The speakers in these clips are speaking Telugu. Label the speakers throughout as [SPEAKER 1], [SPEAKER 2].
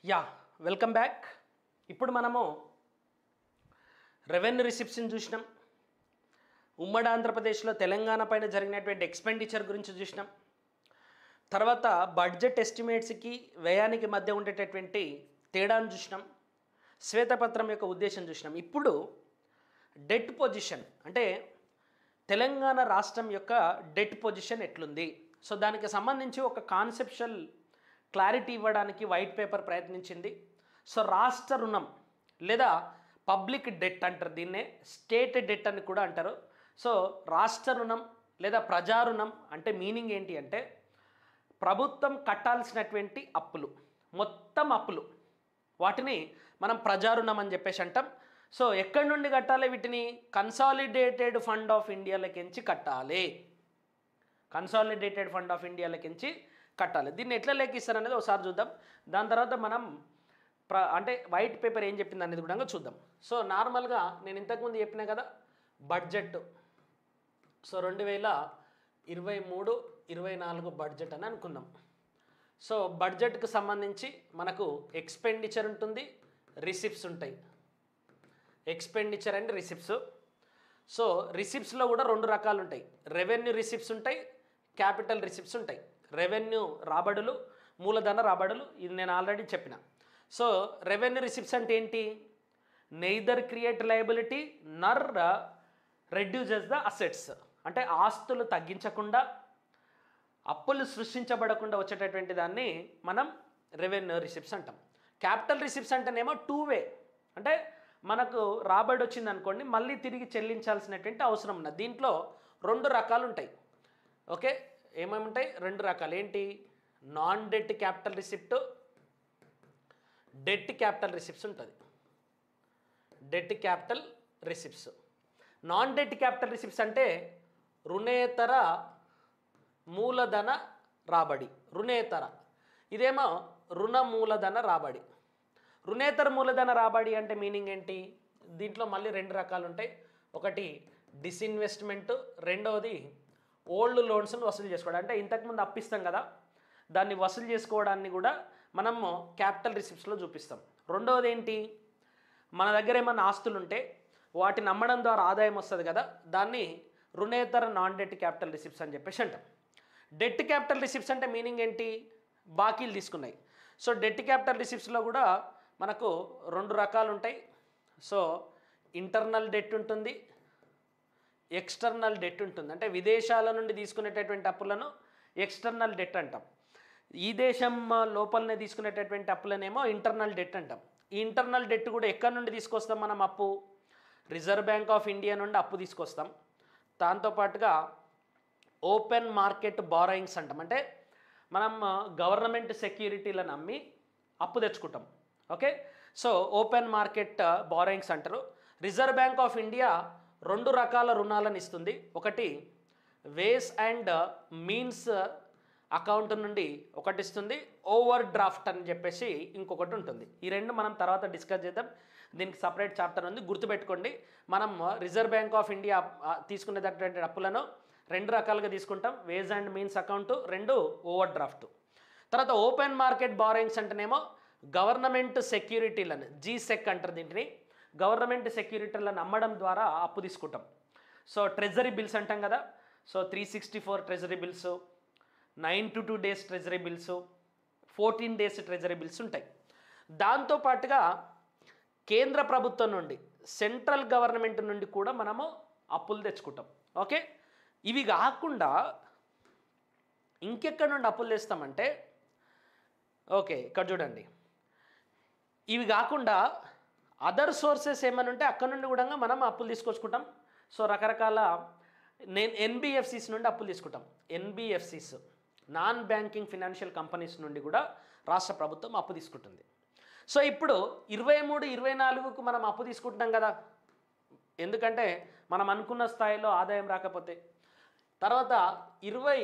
[SPEAKER 1] యా వెల్కమ్ బ్యాక్ ఇప్పుడు మనము రెవెన్యూ రిసిప్ట్స్ని చూసినాం ఉమ్మడి ఆంధ్రప్రదేశ్లో తెలంగాణ పైన జరిగినటువంటి ఎక్స్పెండిచర్ గురించి చూసినాం తర్వాత బడ్జెట్ ఎస్టిమేట్స్కి వ్యయానికి మధ్య ఉండేటటువంటి తేడాను చూసినాం శ్వేతపత్రం యొక్క ఉద్దేశం చూసినాం ఇప్పుడు డెట్ పొజిషన్ అంటే తెలంగాణ రాష్ట్రం యొక్క డెట్ పొజిషన్ ఎట్లుంది సో దానికి సంబంధించి ఒక కాన్సెప్షువల్ క్లారిటీ ఇవ్వడానికి వైట్ పేపర్ ప్రయత్నించింది సో రాష్ట్ర రుణం లేదా పబ్లిక్ డెట్ అంటారు దీన్నే స్టేట్ డెట్ అని కూడా అంటారు సో రాష్ట్ర రుణం లేదా ప్రజా రుణం అంటే మీనింగ్ ఏంటి అంటే ప్రభుత్వం కట్టాల్సినటువంటి అప్పులు మొత్తం అప్పులు వాటిని మనం ప్రజారుణం అని చెప్పేసి అంటాం సో ఎక్కడి నుండి కట్టాలి వీటిని కన్సాలిడేటెడ్ ఫండ్ ఆఫ్ ఇండియాలకించి కట్టాలి కన్సాలిడేటెడ్ ఫండ్ ఆఫ్ ఇండియాలకించి కట్టాలి దీన్ని ఎట్లా లెక్కిస్తారు అనేది ఒకసారి చూద్దాం దాని తర్వాత మనం ప్ర అంటే వైట్ పేపర్ ఏం చెప్పింది అనేది కూడా చూద్దాం సో నార్మల్గా నేను ఇంతకుముందు చెప్పినా కదా బడ్జెట్ సో రెండు వేల ఇరవై మూడు ఇరవై నాలుగు బడ్జెట్ అని అనుకుందాం సో బడ్జెట్కి సంబంధించి మనకు ఎక్స్పెండిచర్ ఉంటుంది రిసిప్ట్స్ ఉంటాయి ఎక్స్పెండిచర్ అండ్ రిసిప్ట్స్ సో రిసిప్ట్స్లో కూడా రెండు రకాలు ఉంటాయి రెవెన్యూ రిసిప్ట్స్ ఉంటాయి క్యాపిటల్ రిసిప్ట్స్ ఉంటాయి రెవెన్యూ రాబడులు మూలధన రాబడులు ఇది నేను ఆల్రెడీ చెప్పిన సో రెవెన్యూ రిసిప్ట్స్ అంటే ఏంటి neither create liability nor reduces the assets అంటే ఆస్తులు తగ్గించకుండా అప్పులు సృష్టించబడకుండా వచ్చేటటువంటి దాన్ని మనం రెవెన్యూ రిసిప్ట్స్ అంటాం క్యాపిటల్ రిసిప్ట్స్ అంటేనేమో టూ వే అంటే మనకు రాబడి వచ్చింది అనుకోండి మళ్ళీ తిరిగి చెల్లించాల్సినటువంటి అవసరం ఉన్నది దీంట్లో రెండు రకాలు ఉంటాయి ఓకే ఏమేమి ఉంటాయి రెండు రకాలు ఏంటి non debt capital receipt debt capital receipts ఉంటుంది debt capital receipts non debt capital receipts అంటే రుణేతర మూలధన రాబడి రుణేతర ఇదేమో రుణ మూలధన రాబడి రుణేతర మూలధన రాబడి అంటే మీనింగ్ ఏంటి దీంట్లో మళ్ళీ రెండు రకాలు ఉంటాయి ఒకటి డిస్ఇన్వెస్ట్మెంట్ రెండవది ఓల్డ్ లోన్స్ని వసూలు చేసుకోవడం అంటే ఇంతకుముందు అప్పిస్తాం కదా దాన్ని వసూలు చేసుకోవడాన్ని కూడా మనము క్యాపిటల్ రిసిప్ట్స్లో చూపిస్తాం రెండవది ఏంటి మన దగ్గర ఏమైనా ఆస్తులు ఉంటే వాటిని అమ్మడం ద్వారా ఆదాయం వస్తుంది కదా దాన్ని రుణేతర నాన్ డెట్ క్యాపిటల్ రిసిప్ట్స్ అని చెప్పేసి అంటాం డెట్ క్యాపిటల్ రిసిప్ట్స్ అంటే మీనింగ్ ఏంటి బాకీలు తీసుకున్నాయి సో డెట్ క్యాపిటల్ రిసిప్ట్స్లో కూడా మనకు రెండు రకాలు ఉంటాయి సో ఇంటర్నల్ డెట్ ఉంటుంది ఎక్స్టర్నల్ డెట్ ఉంటుంది అంటే విదేశాల నుండి తీసుకునేటటువంటి అప్పులను ఎక్స్టర్నల్ డెట్ అంటాం ఈ దేశం లోపలనే తీసుకునేటటువంటి అప్పులనేమో ఇంటర్నల్ డెట్ అంటాం ఈ ఇంటర్నల్ డెట్ కూడా ఎక్కడి నుండి తీసుకొస్తాం మనం అప్పు రిజర్వ్ బ్యాంక్ ఆఫ్ ఇండియా నుండి అప్పు తీసుకొస్తాం దాంతోపాటుగా ఓపెన్ మార్కెట్ బారోయింగ్స్ అంటాం అంటే మనం గవర్నమెంట్ సెక్యూరిటీలను అమ్మి అప్పు తెచ్చుకుంటాం okay so open market borrowings అంటారు రిజర్వ్ బ్యాంక్ ఆఫ్ ఇండియా రెండు రకాల రుణాలను ఇస్తుంది ఒకటి వేస్ అండ్ మీన్స్ అకౌంట్ నుండి ఒకటి ఇస్తుంది ఓవర్ డ్రాఫ్ట్ అని చెప్పేసి ఇంకొకటి ఉంటుంది ఈ రెండు మనం తర్వాత డిస్కస్ చేద్దాం దీనికి సపరేట్ చాప్టర్ ఉంది గుర్తుపెట్టుకోండి మనం రిజర్వ్ బ్యాంక్ ఆఫ్ ఇండియా ఆ, తీసుకునేటటువంటి అప్పులను రెండు రకాలుగా తీసుకుంటాం వేజ్ అండ్ మీన్స్ అకౌంట్ రెండు ఓవర్ డ్రాఫ్ట్ తర్వాత ఓపెన్ మార్కెట్ బారోయింగ్స్ అంటేనేమో గవర్నమెంట్ సెక్యూరిటీలను జీసెక్ అంటారు దీంటిని గవర్నమెంట్ సెక్యూరిటీలను అమ్మడం ద్వారా అప్పు తీసుకుంటాం సో ట్రెజరీ బిల్స్ అంటాం కదా so three sixty four treasury bills nine two two days treasury bills fourteen days treasury bills ఉంటాయి దాంతోపాటుగా కేంద్ర ప్రభుత్వం నుండి సెంట్రల్ గవర్నమెంట్ నుండి కూడా మనము అప్పులు తెచ్చుకుంటాం ఓకే ఇవి కాకుండా ఇంకెక్కడి నుండి అప్పులు తెస్తామంటే ఓకే ఇక్కడ చూడండి ఇవి కాకుండా అదర్ సోర్సెస్ ఏమైనా ఉంటే అక్కడ నుండి కూడా మనం అప్పులు తీసుకొచ్చుకుంటాం సో రకరకాల నేను ఎన్బిఎఫ్సిస్ నుండి అప్పులు తీసుకుంటాం NBFCs non banking financial companies నుండి కూడా రాష్ట్ర ప్రభుత్వం అప్పు తీసుకుంటుంది సో ఇప్పుడు ఇరవై మూడు ఇరవై నాలుగుకు మనం అప్పు తీసుకుంటున్నాం కదా ఎందుకంటే మనం అనుకున్న స్థాయిలో ఆదాయం రాకపోతే తర్వాత ఇరవై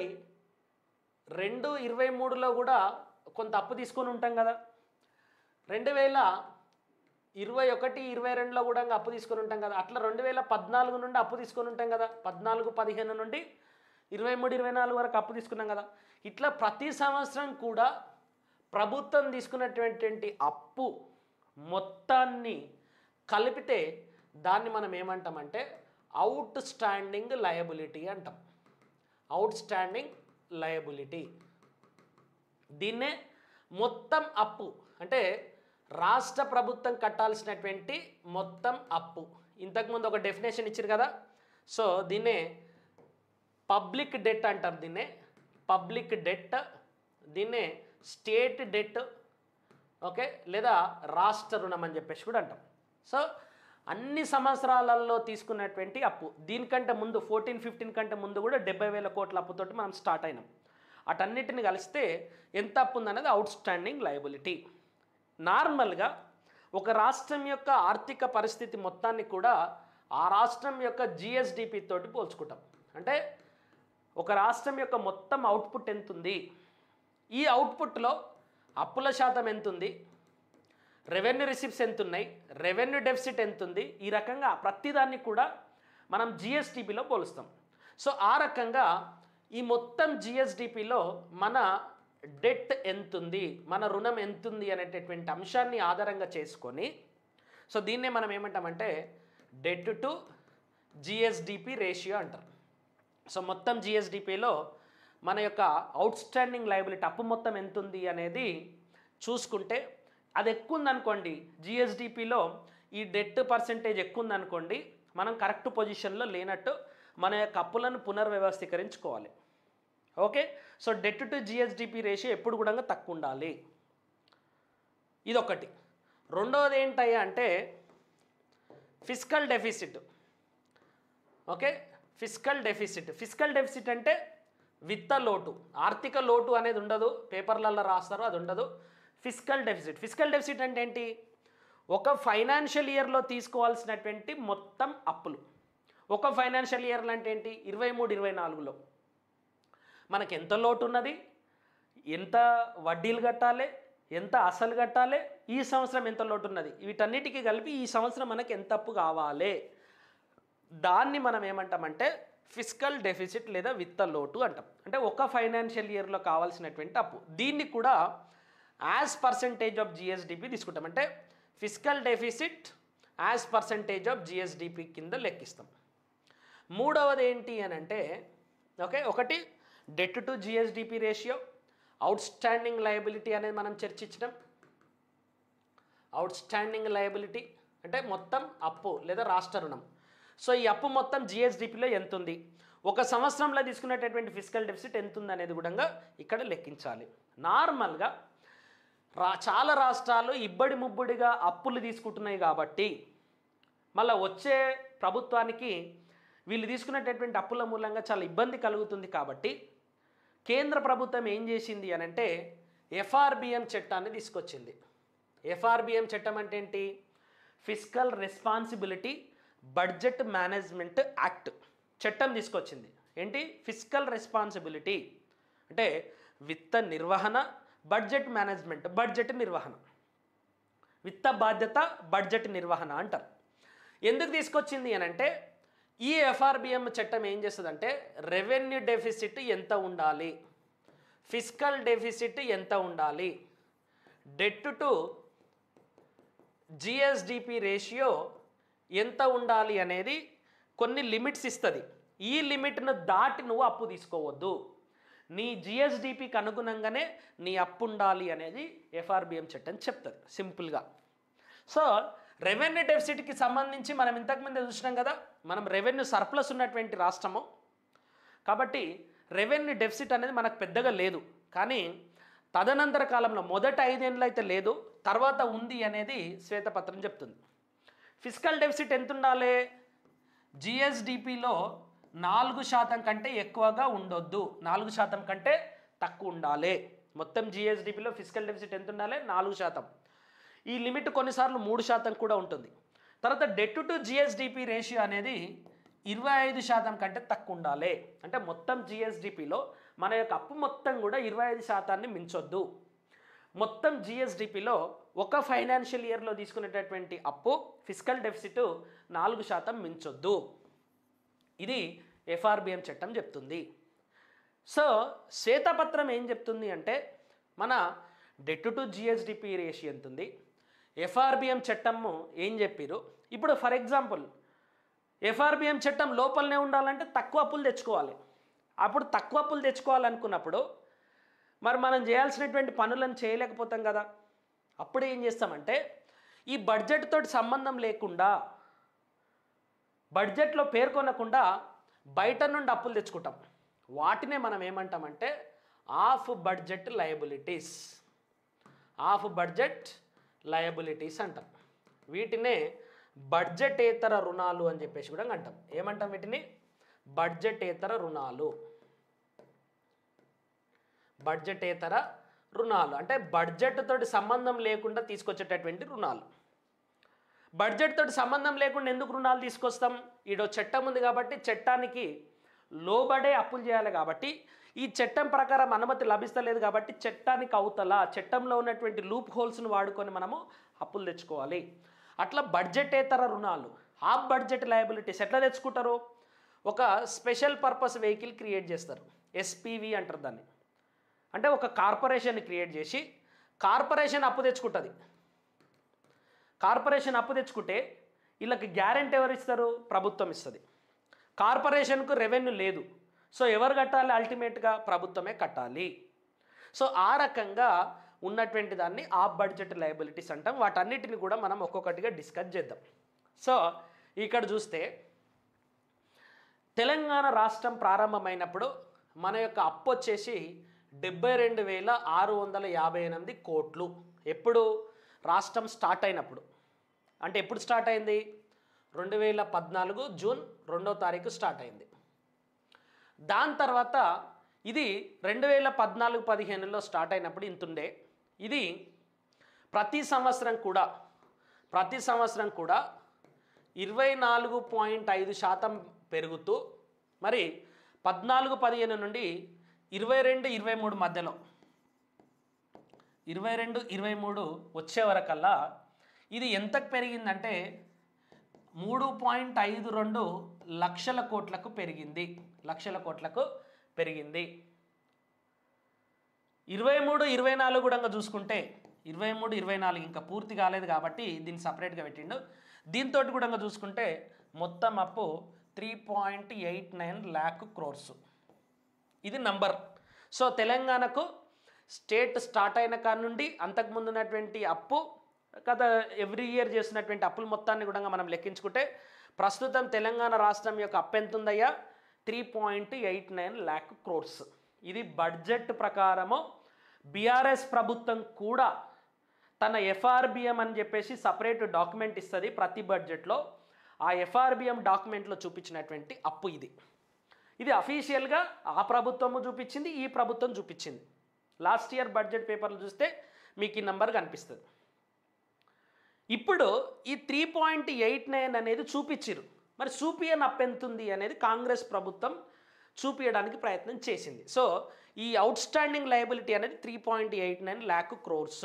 [SPEAKER 1] రెండు ఇరవై మూడులో కూడా కొంత అప్పు తీసుకొని ఉంటాం కదా రెండు వేల ఇరవై ఒకటి ఇరవై రెండులో కూడా ఇంకా అప్పు తీసుకొని ఉంటాం కదా అట్లా రెండు వేల పద్నాలుగు నుండి అప్పు తీసుకొని ఉంటాం కదా పద్నాలుగు పదిహేను నుండి ఇరవై మూడు ఇరవై నాలుగు వరకు అప్పు తీసుకున్నాం కదా ఇట్లా ప్రతి సంవత్సరం కూడా ప్రభుత్వం తీసుకున్నటువంటి అప్పు మొత్తాన్ని కలిపితే దాన్ని మనం ఏమంటామంటే అవుట్ స్టాండింగ్ లయబిలిటీ అంటాం అవుట్ స్టాండింగ్ లయబిలిటీ దీన్నే మొత్తం అప్పు అంటే రాష్ట్ర ప్రభుత్వం కట్టాల్సినటువంటి మొత్తం అప్పు ఇంతకుముందు ఒక డెఫినేషన్ ఇచ్చారు కదా సో దీన్నే పబ్లిక్ డెట్ అంటారు దీన్నే పబ్లిక్ డెట్ దీన్నే స్టేట్ డెట్ ఓకే లేదా రాష్ట్ర రుణం అని చెప్పేసి కూడా అంటాం సో అన్ని సంవత్సరాలలో తీసుకున్నటువంటి అప్పు దీనికంటే ముందు ఫోర్టీన్ ఫిఫ్టీన్ కంటే ముందు కూడా డెబ్బై వేల కోట్ల అప్పుతోటి మనం స్టార్ట్ అయినాం అటన్నిటిని కలిస్తే ఎంత అప్పు ఉందనేది అవుట్ స్టాండింగ్ లయబిలిటీ నార్మల్గా ఒక రాష్ట్రం యొక్క ఆర్థిక పరిస్థితి మొత్తాన్ని కూడా ఆ రాష్ట్రం యొక్క జిఎస్డిపి తోటి పోల్చుకుంటాం అంటే ఒక రాష్ట్రం యొక్క మొత్తం అవుట్పుట్ ఎంత ఉంది ఈ అవుట్పుట్లో అప్పుల శాతం ఎంత ఉంది రెవెన్యూ రిసిప్ట్స్ ఎంత ఉన్నాయి రెవెన్యూ డెఫిసిట్ ఎంత ఉంది ఈ రకంగా ప్రతిదాన్ని కూడా మనం జిఎస్డిపిలో పోలుస్తాం సో ఆ రకంగా ఈ మొత్తం జిఎస్డిపిలో మన డెట్ ఎంతుంది మన రుణం ఎంతుంది అనేటటువంటి అంశాన్ని ఆధారంగా చేసుకొని సో దీన్నే మనం ఏమంటామంటే డెట్ టు జిఎస్డిపి రేషియో అంటారు సో మొత్తం జిఎస్డిపిలో మన యొక్క అవుట్ స్టాండింగ్ లయబిలిటీ అప్పు మొత్తం ఎంత ఉంది అనేది చూసుకుంటే అది ఎక్కువ ఉందనుకోండి జిఎస్డిపిలో ఈ డెట్ పర్సెంటేజ్ ఎక్కువ ఉందనుకోండి మనం కరెక్ట్ పొజిషన్లో లేనట్టు మన యొక్క అప్పులను పునర్వ్యవస్థీకరించుకోవాలి okay so debt to GSDP ratio ఎప్పుడు కూడా తక్కువ ఉండాలి ఇదొకటి రెండవది ఏంటయ్యా అంటే fiscal deficit okay fiscal deficit fiscal deficit అంటే విత్త లోటు ఆర్థిక లోటు అనేది ఉండదు పేపర్లలో రాస్తారు అది ఉండదు ఫిజికల్ డెఫిసిట్ ఫిజికల్ డెఫిసిట్ అంటే ఏంటి ఒక ఫైనాన్షియల్ ఇయర్లో తీసుకోవాల్సినటువంటి మొత్తం అప్పులు ఒక ఫైనాన్షియల్ ఇయర్లో అంటే ఏంటి ఇరవై మూడు ఇరవై నాలుగులో మనకి ఎంత లోటు ఉన్నది ఎంత వడ్డీలు కట్టాలి ఎంత అసలు కట్టాలి ఈ సంవత్సరం ఎంత లోటు ఉన్నది వీటన్నిటికీ కలిపి ఈ సంవత్సరం మనకి ఎంత అప్పు కావాలి దాన్ని మనం ఏమంటామంటే ఫిజికల్ డెఫిసిట్ లేదా విత్త లోటు అంటాం అంటే ఒక ఫైనాన్షియల్ ఇయర్లో కావాల్సినటువంటి అప్పు దీన్ని కూడా యాజ్ పర్సంటేజ్ ఆఫ్ జిఎస్డిపి తీసుకుంటాం అంటే fiscal deficit as percentage of GSDP కింద లెక్కిస్తాం మూడవది ఏంటి అని అంటే ఓకే ఒకటి debt to GSDP ratio outstanding liability అనేది మనం చర్చించడం అవుట్ స్టాండింగ్ లయబిలిటీ అంటే మొత్తం అప్పు లేదా రాష్ట్ర రుణం సో ఈ అప్పు మొత్తం జిఎస్డిపిలో ఎంత ఉంది ఒక సంవత్సరంలో తీసుకునేటటువంటి ఫిజికల్ డెఫిసిట్ ఎంత ఉంది అనేది కూడా ఇక్కడ లెక్కించాలి నార్మల్గా రా చాలా రాష్ట్రాలు ఇబ్బడి ముబ్బడిగా అప్పులు తీసుకుంటున్నాయి కాబట్టి మళ్ళీ వచ్చే ప్రభుత్వానికి వీళ్ళు తీసుకునేటటువంటి అప్పుల మూలంగా చాలా ఇబ్బంది కలుగుతుంది కాబట్టి కేంద్ర ప్రభుత్వం ఏం చేసింది అని అంటే ఎఫ్ఆర్బిఎం చట్టాన్ని తీసుకొచ్చింది ఎఫ్ఆర్బిఎం చట్టం అంటే ఏంటి fiscal responsibility budget management act చట్టం తీసుకొచ్చింది ఏంటి ఫిజికల్ రెస్పాన్సిబిలిటీ అంటే విత్త నిర్వహణ బడ్జెట్ మేనేజ్మెంట్ బడ్జెట్ నిర్వహణ విత్త బాధ్యత బడ్జెట్ నిర్వహణ అంటారు ఎందుకు తీసుకొచ్చింది అని అంటే ఈ ఎఫ్ఆర్బిఎం చట్టం ఏం చేస్తుందంటే రెవెన్యూ డెఫిసిట్ ఎంత ఉండాలి ఫిజికల్ డెఫిసిట్ ఎంత ఉండాలి డెట్ టు జిఎస్డిపి రేషియో ఎంత ఉండాలి అనేది కొన్ని లిమిట్స్ ఇస్తుంది ఈ లిమిట్ను దాటి నువ్వు అప్పు తీసుకోవద్దు నీ జిఎస్డిపికి అనుగుణంగానే నీ అప్పు ఉండాలి అనేది ఎఫ్ఆర్బిఎం చట్టం చెప్తుంది సింపుల్గా సో రెవెన్యూ డెఫిసిట్కి సంబంధించి మనం ఇంతకుముందే చూసినాం కదా మనం రెవెన్యూ సర్ప్లస్ ఉన్నటువంటి రాష్ట్రము కాబట్టి రెవెన్యూ డెఫిసిట్ అనేది మనకు పెద్దగా లేదు కానీ తదనంతర కాలంలో మొదటి ఐదేళ్ళు అయితే లేదు తర్వాత ఉంది అనేది శ్వేతపత్రం చెప్తుంది ఫిజికల్ డెఫిసిట్ ఎంత ఉండాలి జిఎస్డిపిలో నాలుగు శాతం కంటే ఎక్కువగా ఉండొద్దు నాలుగు శాతం కంటే తక్కువ ఉండాలి మొత్తం జిఎస్డిపిలో ఫిజికల్ డెఫిసిట్ ఎంత ఉండాలి నాలుగు శాతం ఈ లిమిట్ కొన్నిసార్లు మూడు శాతం కూడా ఉంటుంది తర్వాత డెట్ టు జిఎస్డిపి రేషియో అనేది ఇరవై ఐదు శాతం కంటే తక్కువ ఉండాలి అంటే మొత్తం జిఎస్డిపిలో మన యొక్క అప్పు మొత్తం కూడా ఇరవై ఐదు శాతాన్ని మించొద్దు మొత్తం జిఎస్డిపిలో ఒక ఫైనాన్షియల్ ఇయర్లో తీసుకునేటటువంటి అప్పు ఫిజికల్ డెఫిసిట్ నాలుగు శాతం మించొద్దు ఇది ఎఫ్ఆర్బిఎం చట్టం చెప్తుంది సో శ్వేతపత్రం ఏం చెప్తుంది అంటే మన డెట్ టు జిఎస్డిపి రేషియో ఎంత ఉంది ఎఫ్ఆర్బిఎం చట్టము ఏం చెప్పారు ఇప్పుడు ఫర్ ఎగ్జాంపుల్ ఎఫ్ఆర్బిఎం చట్టం లోపలనే ఉండాలంటే తక్కువ అప్పులు తెచ్చుకోవాలి అప్పుడు తక్కువ అప్పులు తెచ్చుకోవాలనుకున్నప్పుడు మరి మనం చేయాల్సినటువంటి పనులను చేయలేకపోతాం కదా అప్పుడు ఏం చేస్తామంటే ఈ బడ్జెట్ తోటి సంబంధం లేకుండా బడ్జెట్లో పేర్కొనకుండా బయట నుండి అప్పులు తెచ్చుకుంటాం వాటినే మనం ఏమంటామంటే off budget liabilities off budget liabilities అంటాం వీటినే బడ్జెటేతర రుణాలు అని చెప్పేసి కూడా అంటాం ఏమంటాం వీటిని బడ్జెటేతర రుణాలు బడ్జెటేతర రుణాలు అంటే బడ్జెట్ తోటి సంబంధం లేకుండా తీసుకొచ్చేటటువంటి రుణాలు బడ్జెట్ తోటి సంబంధం లేకుండా ఎందుకు రుణాలు తీసుకొస్తాం ఈడో చట్టం ఉంది కాబట్టి చట్టానికి లోబడే అప్పులు చేయాలి కాబట్టి ఈ చట్టం ప్రకారం అనుమతి లభిస్తలేదు కాబట్టి చట్టానికి అవతల చట్టంలో ఉన్నటువంటి లూప్ హోల్స్ను వాడుకొని మనము అప్పులు తెచ్చుకోవాలి అట్లా బడ్జెటేతర రుణాలు హాఫ్ బడ్జెట్ లయబిలిటీస్ ఎట్లా తెచ్చుకుంటారు ఒక స్పెషల్ పర్పస్ వెహికల్ క్రియేట్ చేస్తారు ఎస్పీవి అంటారు దాన్ని అంటే ఒక కార్పొరేషన్ క్రియేట్ చేసి కార్పొరేషన్ అప్పు తెచ్చుకుంటుంది కార్పొరేషన్ అప్పు తెచ్చుకుంటే వీళ్ళకి గ్యారెంటీ ఎవరు ఇస్తారు ప్రభుత్వం ఇస్తుంది కార్పొరేషన్కు రెవెన్యూ లేదు సో ఎవరు కట్టాలి అల్టిమేట్గా ప్రభుత్వమే కట్టాలి సో ఆ రకంగా ఉన్నటువంటి దాన్ని ఆ బడ్జెట్ లయబిలిటీస్ అంటాం వాటన్నిటిని కూడా మనం ఒక్కొక్కటిగా డిస్కస్ చేద్దాం సో ఇక్కడ చూస్తే తెలంగాణ రాష్ట్రం ప్రారంభమైనప్పుడు మన యొక్క అప్పు వచ్చేసి డెబ్బై రెండు వేల ఆరు వందల యాభై ఎనిమిది కోట్లు ఎప్పుడు రాష్ట్రం స్టార్ట్ అయినప్పుడు అంటే ఎప్పుడు స్టార్ట్ అయింది రెండు వేల పద్నాలుగు జూన్ రెండో తారీఖు స్టార్ట్ అయింది దాని తర్వాత ఇది రెండు వేల పద్నాలుగు పదిహేనులో స్టార్ట్ అయినప్పుడు ఇంతుండే ఇది ప్రతి సంవత్సరం కూడా ప్రతి సంవత్సరం కూడా ఇరవై నాలుగు పాయింట్ ఐదు శాతం పెరుగుతూ మరి పద్నాలుగు పదిహేను నుండి ఇరవై రెండు ఇరవై మూడు మధ్యలో ఇరవై రెండు ఇరవై మూడు వచ్చే వరకల్లా ఇది ఎంతకు పెరిగిందంటే మూడు పాయింట్ ఐదు రెండు లక్షల కోట్లకు పెరిగింది లక్షల కోట్లకు పెరిగింది ఇరవై మూడు ఇరవై నాలుగు కూడా చూసుకుంటే ఇరవై మూడు ఇరవై నాలుగు ఇంకా పూర్తి కాలేదు కాబట్టి దీన్ని సపరేట్గా పెట్టిండు దీంతో కూడా చూసుకుంటే మొత్తం అప్పు three point eight nine lakh crores ఇది నంబర్ సో తెలంగాణకు స్టేట్ స్టార్ట్ అయిన కాడ నుండి అంతకుముందు ఉన్నటువంటి అప్పు గత ఎవ్రీ ఇయర్ చేస్తున్నటువంటి అప్పుల మొత్తాన్ని కూడా మనం లెక్కించుకుంటే ప్రస్తుతం తెలంగాణ రాష్ట్రం యొక్క అప్పు ఎంత ఉందయ్యా three point eight nine lakh crores ఇది బడ్జెట్ ప్రకారము బీఆర్ఎస్ ప్రభుత్వం కూడా తన ఎఫ్ఆర్బిఎం అని చెప్పేసి సపరేట్ డాక్యుమెంట్ ఇస్తుంది ప్రతి బడ్జెట్లో ఆ ఎఫ్ఆర్బిఎం డాక్యుమెంట్లో చూపించినటువంటి అప్పు ఇది ఇది అఫీషియల్గా ఆ ప్రభుత్వము చూపించింది ఈ ప్రభుత్వం చూపించింది లాస్ట్ ఇయర్ బడ్జెట్ పేపర్లు చూస్తే మీకు ఈ నెంబర్ కనిపిస్తుంది ఇప్పుడు ఈ త్రీ పాయింట్ ఎయిట్ నైన్ అనేది చూపించిరు మరి చూపియని అప్పెంతుంది అనేది కాంగ్రెస్ ప్రభుత్వం చూపించడానికి ప్రయత్నం చేసింది సో ఈ అవుట్ స్టాండింగ్ లయబిలిటీ అనేది three point eight nine lakh crores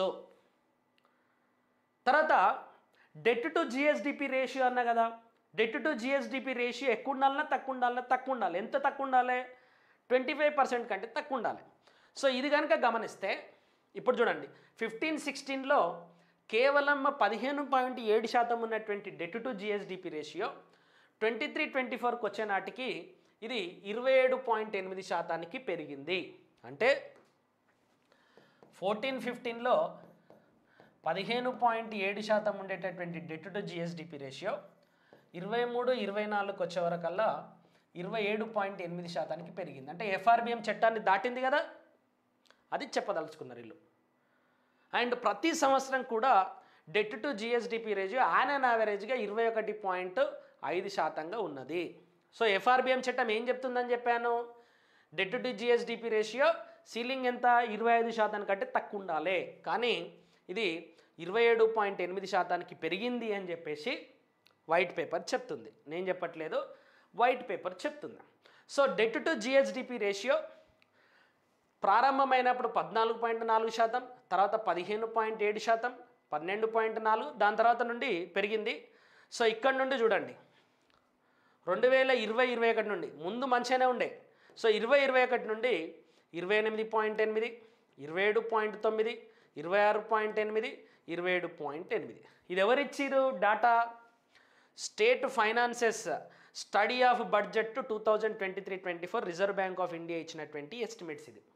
[SPEAKER 1] తర్వాత డెట్ టు జిఎస్డిపి రేషియో అన్న కదా డెట్ టు జిఎస్డిపి రేషియో ఎక్కువ ఉండాలన్నా తక్కువ ఉండాలన్నా తక్కువ ఉండాలి ఎంత తక్కువ ఉండాలి ట్వంటీ ఫైవ్ పర్సెంట్ కంటే తక్కువ ఉండాలి సో ఇది కనుక గమనిస్తే ఇప్పుడు చూడండి ఫిఫ్టీన్ సిక్స్టీన్లో కేవలం పదిహేను పాయింట్ ఏడు శాతం ఉన్నటువంటి debt to GSDP ratio twenty three twenty ఫోర్కి వచ్చే నాటికి ఇది ఇరవై ఏడు పాయింట్ ఎనిమిది శాతానికి పెరిగింది అంటే ఫోర్టీన్ ఫిఫ్టీన్లో పదిహేను పాయింట్ ఏడు శాతం ఉండేటటువంటి డెట్ టు జిఎస్డిపి రేషియో ఇరవై మూడు ఇరవై నాలుగుకి వచ్చే వరకల్లా ఇరవై ఏడు పాయింట్ ఎనిమిది శాతానికి పెరిగింది అంటే ఎఫ్ఆర్బిఎం చట్టాన్ని దాటింది కదా అది చెప్పదలుచుకున్నారు వీళ్ళు అండ్ ప్రతి సంవత్సరం కూడా debt to GSDP ratio an and యావరేజ్గా ఇరవై ఒకటి పాయింట్ ఐదు శాతంగా ఉన్నది సో ఎఫ్ఆర్బిఎం చట్టం ఏం చెప్తుందని చెప్పాను debt to GSDP ratio ceiling ఎంత ఇరవై ఐదు శాతానికి కంటే తక్కువ ఉండాలి కానీ ఇది ఇరవై ఏడు పాయింట్ ఎనిమిది శాతానికి పెరిగింది అని చెప్పేసి వైట్ పేపర్ చెప్తుంది నేను చెప్పట్లేదు వైట్ పేపర్ చెప్తుంది so debt to GSDP ratio ప్రారంభమైనప్పుడు పద్నాలుగు పాయింట్ నాలుగు శాతం తర్వాత పదిహేను పాయింట్ ఏడు శాతం పన్నెండు పాయింట్ నాలుగు దాని తర్వాత నుండి పెరిగింది సో ఇక్కడ నుండి చూడండి రెండు వేల ఇరవై ఇరవై ఒకటి నుండి ముందు మంచిగానే ఉండే సో ఇరవై ఇరవై ఒకటి నుండి ఇరవై ఎనిమిది పాయింట్ ఎనిమిది ఇరవై ఏడు పాయింట్ తొమ్మిది ఇరవై ఆరు పాయింట్ ఎనిమిది ఇరవై ఏడు పాయింట్ ఎనిమిది ఇది ఎవరిచ్చిరు data state finances study of budget two thousand twenty three twenty four reserve bank of India ఇచ్చినటువంటి ఎస్టిమేట్స్ ఇది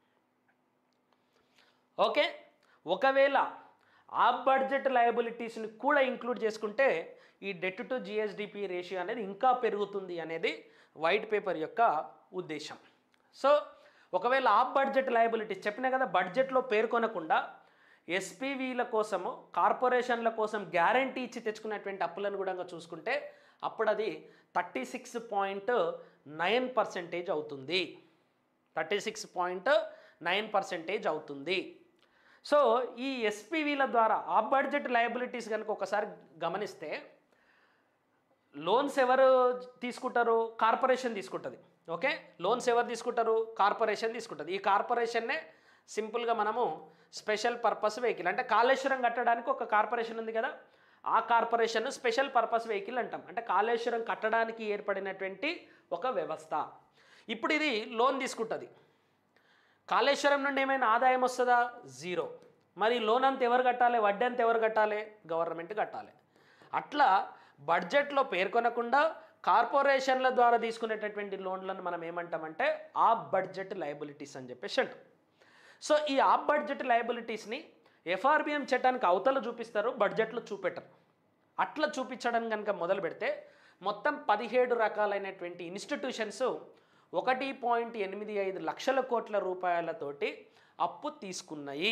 [SPEAKER 1] ఓకే ఒకవేళ ఆ బడ్జెట్ లయబిలిటీస్ని కూడా ఇంక్లూడ్ చేసుకుంటే ఈ డెట్ టు జిఎస్డిపి రేషియో అనేది ఇంకా పెరుగుతుంది అనేది వైట్ పేపర్ యొక్క ఉద్దేశం సో ఒకవేళ ఆ బడ్జెట్ లయబిలిటీస్ చెప్పినా కదా బడ్జెట్లో పేర్కొనకుండా ఎస్పీవీల కోసము కార్పొరేషన్ల కోసం గ్యారంటీ ఇచ్చి తెచ్చుకున్నటువంటి అప్పులను కూడా చూసుకుంటే అప్పుడు అది thirty six point nine percentage అవుతుంది thirty six point nine percentage అవుతుంది సో ఈ ఎస్పీవీల ద్వారా ఆ బడ్జెట్ లయబిలిటీస్ కనుక ఒకసారి గమనిస్తే లోన్స్ ఎవరు తీసుకుంటారు కార్పొరేషన్ తీసుకుంటుంది ఓకే లోన్స్ ఎవరు తీసుకుంటారు కార్పొరేషన్ తీసుకుంటుంది ఈ కార్పొరేషన్నే సింపుల్గా మనము స్పెషల్ పర్పస్ వెహికల్ అంటే కాళేశ్వరం కట్టడానికి ఒక కార్పొరేషన్ ఉంది కదా ఆ కార్పొరేషన్ స్పెషల్ పర్పస్ వెహికల్ అంటాం అంటే కాళేశ్వరం కట్టడానికి ఏర్పడినటువంటి ఒక వ్యవస్థ ఇప్పుడు ఇది లోన్ తీసుకుంటుంది కాళేశ్వరం నుండి ఏమైనా ఆదాయం వస్తుందా జీరో మరి లోన్ అంత ఎవరు కట్టాలి వడ్డీ అంత ఎవరు కట్టాలి గవర్నమెంట్ కట్టాలి అట్లా బడ్జెట్లో పేర్కొనకుండా కార్పొరేషన్ల ద్వారా తీసుకునేటటువంటి లోన్లను మనం ఏమంటామంటే ఆ బడ్జెట్ లయబిలిటీస్ అని చెప్పేసి అంటాం సో ఈ ఆ బడ్జెట్ లయబిలిటీస్ని ఎఫ్ఆర్బిఎం చట్టానికి అవతల చూపిస్తారు బడ్జెట్లో చూపెట్టరు అట్లా చూపించడం కనుక మొదలు పెడితే మొత్తం పదిహేడు రకాలైనటువంటి ఇన్స్టిట్యూషన్స్ ఒకటి పాయింట్ ఎనిమిది ఐదు లక్షల కోట్ల రూపాయలతోటి అప్పు తీసుకున్నాయి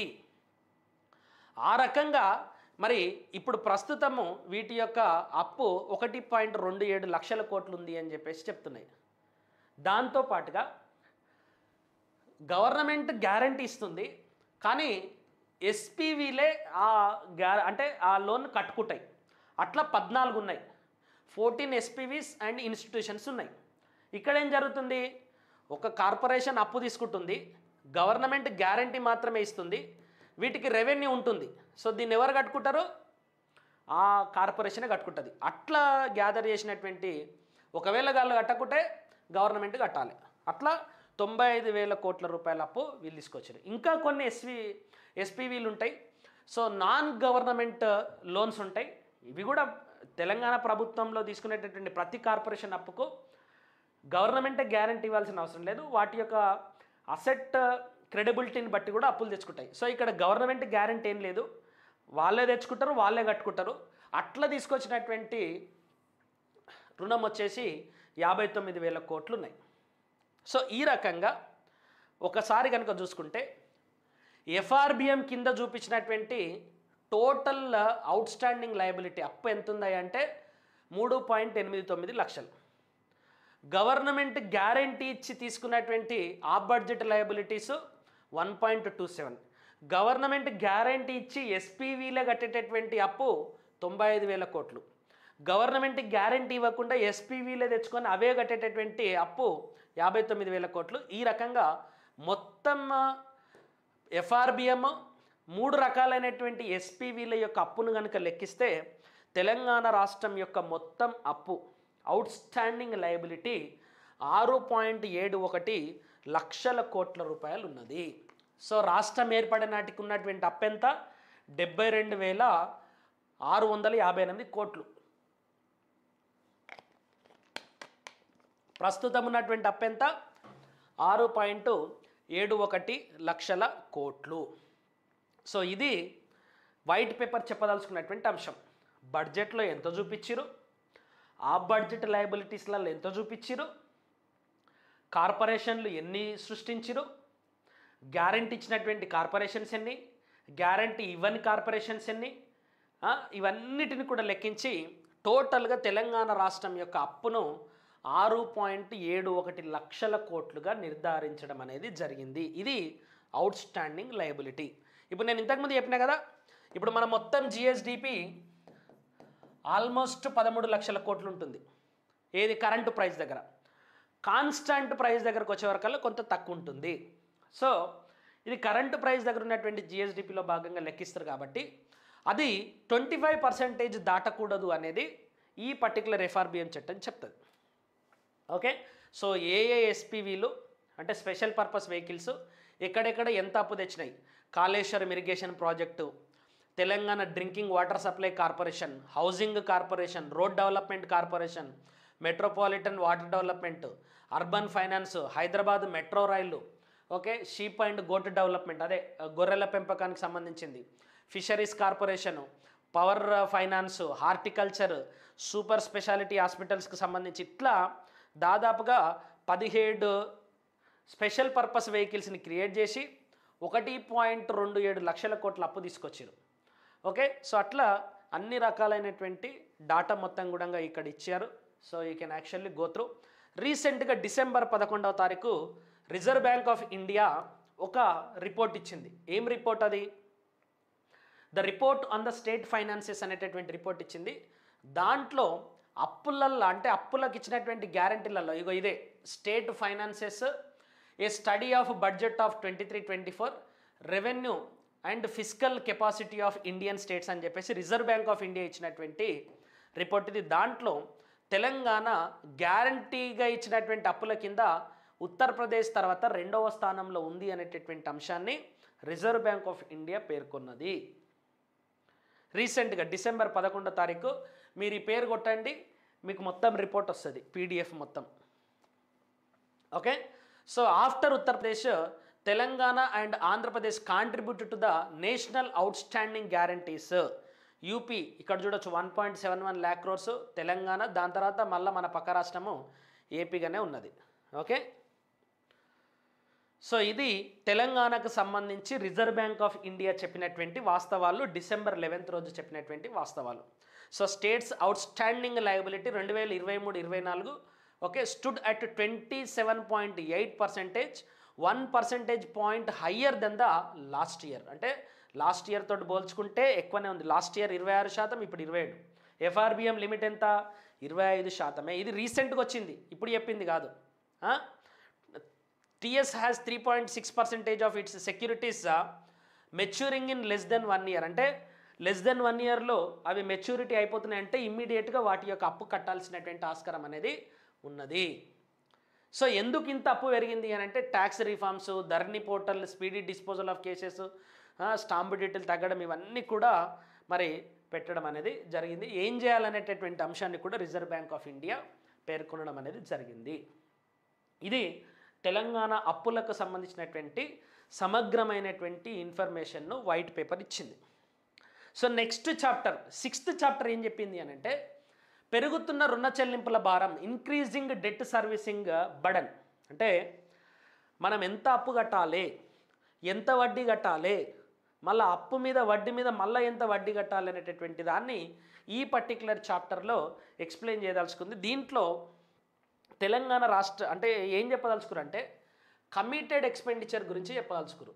[SPEAKER 1] ఆ రకంగా మరి ఇప్పుడు ప్రస్తుతము వీటి యొక్క అప్పు ఒకటి పాయింట్ రెండు ఏడు లక్షల కోట్లు ఉంది అని చెప్పేసి చెప్తున్నాయి దాంతో పాటుగా గవర్నమెంట్ గ్యారంటీ ఇస్తుంది కానీ ఎస్పీవీలే ఆ గ్యా అంటే ఆ లోన్ కట్టుకుంటాయి అట్లా పద్నాలుగు ఉన్నాయి ఫోర్టీన్ ఎస్పీవీస్ అండ్ ఇన్స్టిట్యూషన్స్ ఉన్నాయి ఇక్కడ ఏం జరుగుతుంది ఒక కార్పొరేషన్ అప్పు తీసుకుంటుంది గవర్నమెంట్ గ్యారంటీ మాత్రమే ఇస్తుంది వీటికి రెవెన్యూ ఉంటుంది సో దీన్ని ఎవరు కట్టుకుంటారు ఆ కార్పొరేషనే కట్టుకుంటుంది అట్లా గ్యాదర్ చేసినటువంటి ఒకవేళ వాళ్ళు కట్టకుంటే గవర్నమెంట్ కట్టాలి అట్లా తొంభై ఐదు వేల కోట్ల రూపాయల అప్పు వీళ్ళు తీసుకొచ్చారు ఇంకా కొన్ని ఎస్వి ఎస్పీవీలు ఉంటాయి సో నాన్ గవర్నమెంట్ లోన్స్ ఉంటాయి ఇవి కూడా తెలంగాణ ప్రభుత్వంలో తీసుకునేటటువంటి ప్రతి కార్పొరేషన్ అప్పుకు గవర్నమెంటే గ్యారంటీ ఇవ్వాల్సిన అవసరం లేదు వాటి యొక్క అసెట్ క్రెడిబిలిటీని బట్టి కూడా అప్పులు తెచ్చుకుంటాయి సో ఇక్కడ గవర్నమెంట్ గ్యారంటీ ఏం లేదు వాళ్ళే తెచ్చుకుంటారు వాళ్ళే కట్టుకుంటారు అట్లా తీసుకొచ్చినటువంటి రుణం వచ్చేసి యాభై తొమ్మిది వేల కోట్లు ఉన్నాయి సో ఈ రకంగా ఒకసారి కనుక చూసుకుంటే ఎఫ్ఆర్బిఎం కింద చూపించినటువంటి టోటల్ అవుట్ స్టాండింగ్ లయబిలిటీ అప్పు ఎంత ఉంది అంటే మూడు పాయింట్ ఎనిమిది తొమ్మిది లక్షలు గవర్నమెంట్ గ్యారంటీ ఇచ్చి తీసుకున్నటువంటి ఆ budget liabilities one point two seven government guarantee ఇచ్చి ఎస్పీవీలే కట్టేటటువంటి అప్పు తొంభై ఐదు వేల కోట్లు గవర్నమెంట్ గ్యారంటీ ఇవ్వకుండా ఎస్పీవీలే తెచ్చుకొని అవే కట్టేటటువంటి అప్పు యాభై తొమ్మిది వేల కోట్లు ఈ రకంగా మొత్తం ఎఫ్ఆర్బిఎం మూడు రకాలైనటువంటి ఎస్పీవీల యొక్క అప్పును కనుక లెక్కిస్తే తెలంగాణ రాష్ట్రం యొక్క మొత్తం అప్పు అవుట్ స్టాండింగ్ లయబిలిటీ ఆరు పాయింట్ ఏడు ఒకటి లక్షల కోట్ల రూపాయలు ఉన్నది సో రాష్ట్రం ఏర్పడిన నాటికి ఉన్నటువంటి అప్పు ఎంత డెబ్బై రెండు వేల ఆరు వందల యాభై ఎనిమిది కోట్లు ప్రస్తుతం ఉన్నటువంటి అప్పు ఎంత ఆరు పాయింట్ ఏడు ఒకటి లక్షల కోట్లు సో ఇది వైట్ పేపర్ చెప్పదలుచుకున్నటువంటి అంశం బడ్జెట్లో ఎంత చూపించిరు ఆ బడ్జెట్ లయబిలిటీస్లలో ఎంత చూపించిరు కార్పొరేషన్లు ఎన్ని సృష్టించిరు గ్యారంటీ ఇచ్చినటువంటి కార్పొరేషన్స్ ఎన్ని గ్యారంటీ ఇవ్వని కార్పొరేషన్స్ ఎన్ని ఆ, ఇవన్నిటిని కూడా లెక్కించి టోటల్గా తెలంగాణ రాష్ట్రం యొక్క అప్పును ఆరు పాయింట్ ఏడు ఒకటి లక్షల కోట్లుగా నిర్ధారించడం అనేది జరిగింది ఇది అవుట్ స్టాండింగ్ లయబిలిటీ ఇప్పుడు నేను ఇంతకుముందు చెప్పినా కదా ఇప్పుడు మన మొత్తం జిఎస్డిపి ఆల్మోస్ట్ పదమూడు లక్షల కోట్లు ఉంటుంది ఏది కరెంటు ప్రైస్ దగ్గర కాన్స్టాంట్ ప్రైస్ దగ్గరకు వచ్చేవరకల్లా కొంత తక్కువ ఉంటుంది సో ఇది కరెంటు ప్రైస్ దగ్గర ఉన్నటువంటి జిఎస్డిపిలో భాగంగా లెక్కిస్తారు కాబట్టి అది ట్వంటీ ఫైవ్ పర్సెంటేజ్ దాటకూడదు అనేది ఈ పర్టికులర్ ఎఫ్ఆర్బిఎం చట్టం చెప్తుంది ఓకే సో ఏ ఏ ఎస్పీవీలు అంటే స్పెషల్ పర్పస్ వెహికల్స్ ఎక్కడెక్కడ ఎంత అప్పు తెచ్చినాయి Kaleshwaram irrigation project Telangana drinking water supply corporation housing corporation road development corporation metropolitan water development urban finance Hyderabad metro రైళ్లు okay sheep and goat development అదే గొర్రెల పెంపకానికి సంబంధించింది fisheries corporation power finance horticulture super speciality హాస్పిటల్స్కి సంబంధించి ఇట్లా దాదాపుగా పదిహేడు స్పెషల్ పర్పస్ వెహికల్స్ని క్రియేట్ చేసి ఒకటి పాయింట్ రెండు ఏడు లక్షల కోట్ల అప్పు తీసుకొచ్చారు ఓకే సో అట్లా అన్ని రకాలైనటువంటి డాటా మొత్తం కూడా ఇక్కడ ఇచ్చారు so you can actually go through రీసెంట్గా డిసెంబర్ పదకొండవ తారీఖు రిజర్వ్ బ్యాంక్ ఆఫ్ ఇండియా ఒక రిపోర్ట్ ఇచ్చింది ఏం రిపోర్ట్ అది the report on the state finances అనేటటువంటి రిపోర్ట్ ఇచ్చింది దాంట్లో అప్పులల్లో అంటే అప్పులకు ఇచ్చినటువంటి గ్యారంటీలలో ఇగో ఇదే state finances a study of budget of twenty three twenty four revenue and fiscal capacity of Indian states అని చెప్పేసి రిజర్వ్ బ్యాంక్ ఆఫ్ ఇండియా ఇచ్చినటువంటి రిపోర్ట్ ఇది దాంట్లో తెలంగాణ గ్యారంటీగా ఇచ్చినటువంటి అప్పుల కింద ఉత్తరప్రదేశ్ తర్వాత రెండవ స్థానంలో ఉంది అనేటటువంటి అంశాన్ని రిజర్వ్ బ్యాంక్ ఆఫ్ ఇండియా పేర్కొన్నది రీసెంట్గా డిసెంబర్ పదకొండో తారీఖు మీరు ఈ పేరు కొట్టండి మీకు మొత్తం రిపోర్ట్ వస్తుంది పీడిఎఫ్ మొత్తం okay so after Uttar Pradesh Telangana and Andhra Pradesh contribute to the national outstanding guarantees UP ఇక్కడ చూడొచ్చు one point seven one lakh crores Telangana దాని తర్వాత మళ్ళీ మన పక్క రాష్ట్రము ఏపీగానే ఉన్నది ఓకే సో ఇది తెలంగాణకు సంబంధించి రిజర్వ్ బ్యాంక్ ఆఫ్ ఇండియా చెప్పినటువంటి వాస్తవాలు డిసెంబర్ లెవెన్త్ రోజు చెప్పినటువంటి వాస్తవాలు so states outstanding liability రెండు వేల ఇరవై మూడు ఇరవై నాలుగు okay stood at twenty seven point eight percentage one percentage point higher than the last year అంటే లాస్ట్ ఇయర్ తోటి పోల్చుకుంటే ఎక్కువనే ఉంది లాస్ట్ ఇయర్ ఇరవై ఆరు శాతం ఇప్పుడు ఇరవై ఏడు ఎఫ్ఆర్బిఎం లిమిట్ ఎంత ఇరవై ఐదు శాతమే ఇది రీసెంట్గా వచ్చింది ఇప్పుడు చెప్పింది కాదు TS has three point six percentage of its securities maturing in less than one year అంటే లెస్ దెన్ వన్ ఇయర్లో అవి మెచ్యూరిటీ అయిపోతున్నాయి అంటే ఇమ్మీడియట్గా వాటి యొక్క అప్పు కట్టాల్సినటువంటి ఆస్కారం అనేది ఉన్నది సో ఎందుకు ఇంత అప్పు పెరిగింది అని అంటే tax reforms Dharani portal speedy disposal of cases stamp detail తగ్గడం ఇవన్నీ కూడా మరి పెట్టడం అనేది జరిగింది ఏం చేయాలనేటటువంటి అంశాన్ని కూడా రిజర్వ్ బ్యాంక్ ఆఫ్ ఇండియా పేర్కొనడం అనేది జరిగింది ఇది తెలంగాణ అప్పులకు సంబంధించినటువంటి సమగ్రమైనటువంటి ఇన్ఫర్మేషన్ను వైట్ పేపర్ ఇచ్చింది so next chapter sixth chapter ఏం చెప్పింది అని అంటే పెరుగుతున్న రుణ చెల్లింపుల భారం ఇంక్రీజింగ్ డెట్ సర్వీసింగ్ బడన్ అంటే మనం ఎంత అప్పు కట్టాలి ఎంత వడ్డీ కట్టాలి మళ్ళీ అప్పు మీద వడ్డీ మీద మళ్ళీ ఎంత వడ్డీ కట్టాలి అనేటటువంటి దాన్ని ఈ పర్టికులర్ చాప్టర్లో ఎక్స్ప్లెయిన్ చేయదలుచుకుంది దీంట్లో తెలంగాణ రాష్ట్ర అంటే ఏం చెప్పదలుచుకురు అంటే కమిటెడ్ ఎక్స్పెండిచర్ గురించి చెప్పదలుచుకురు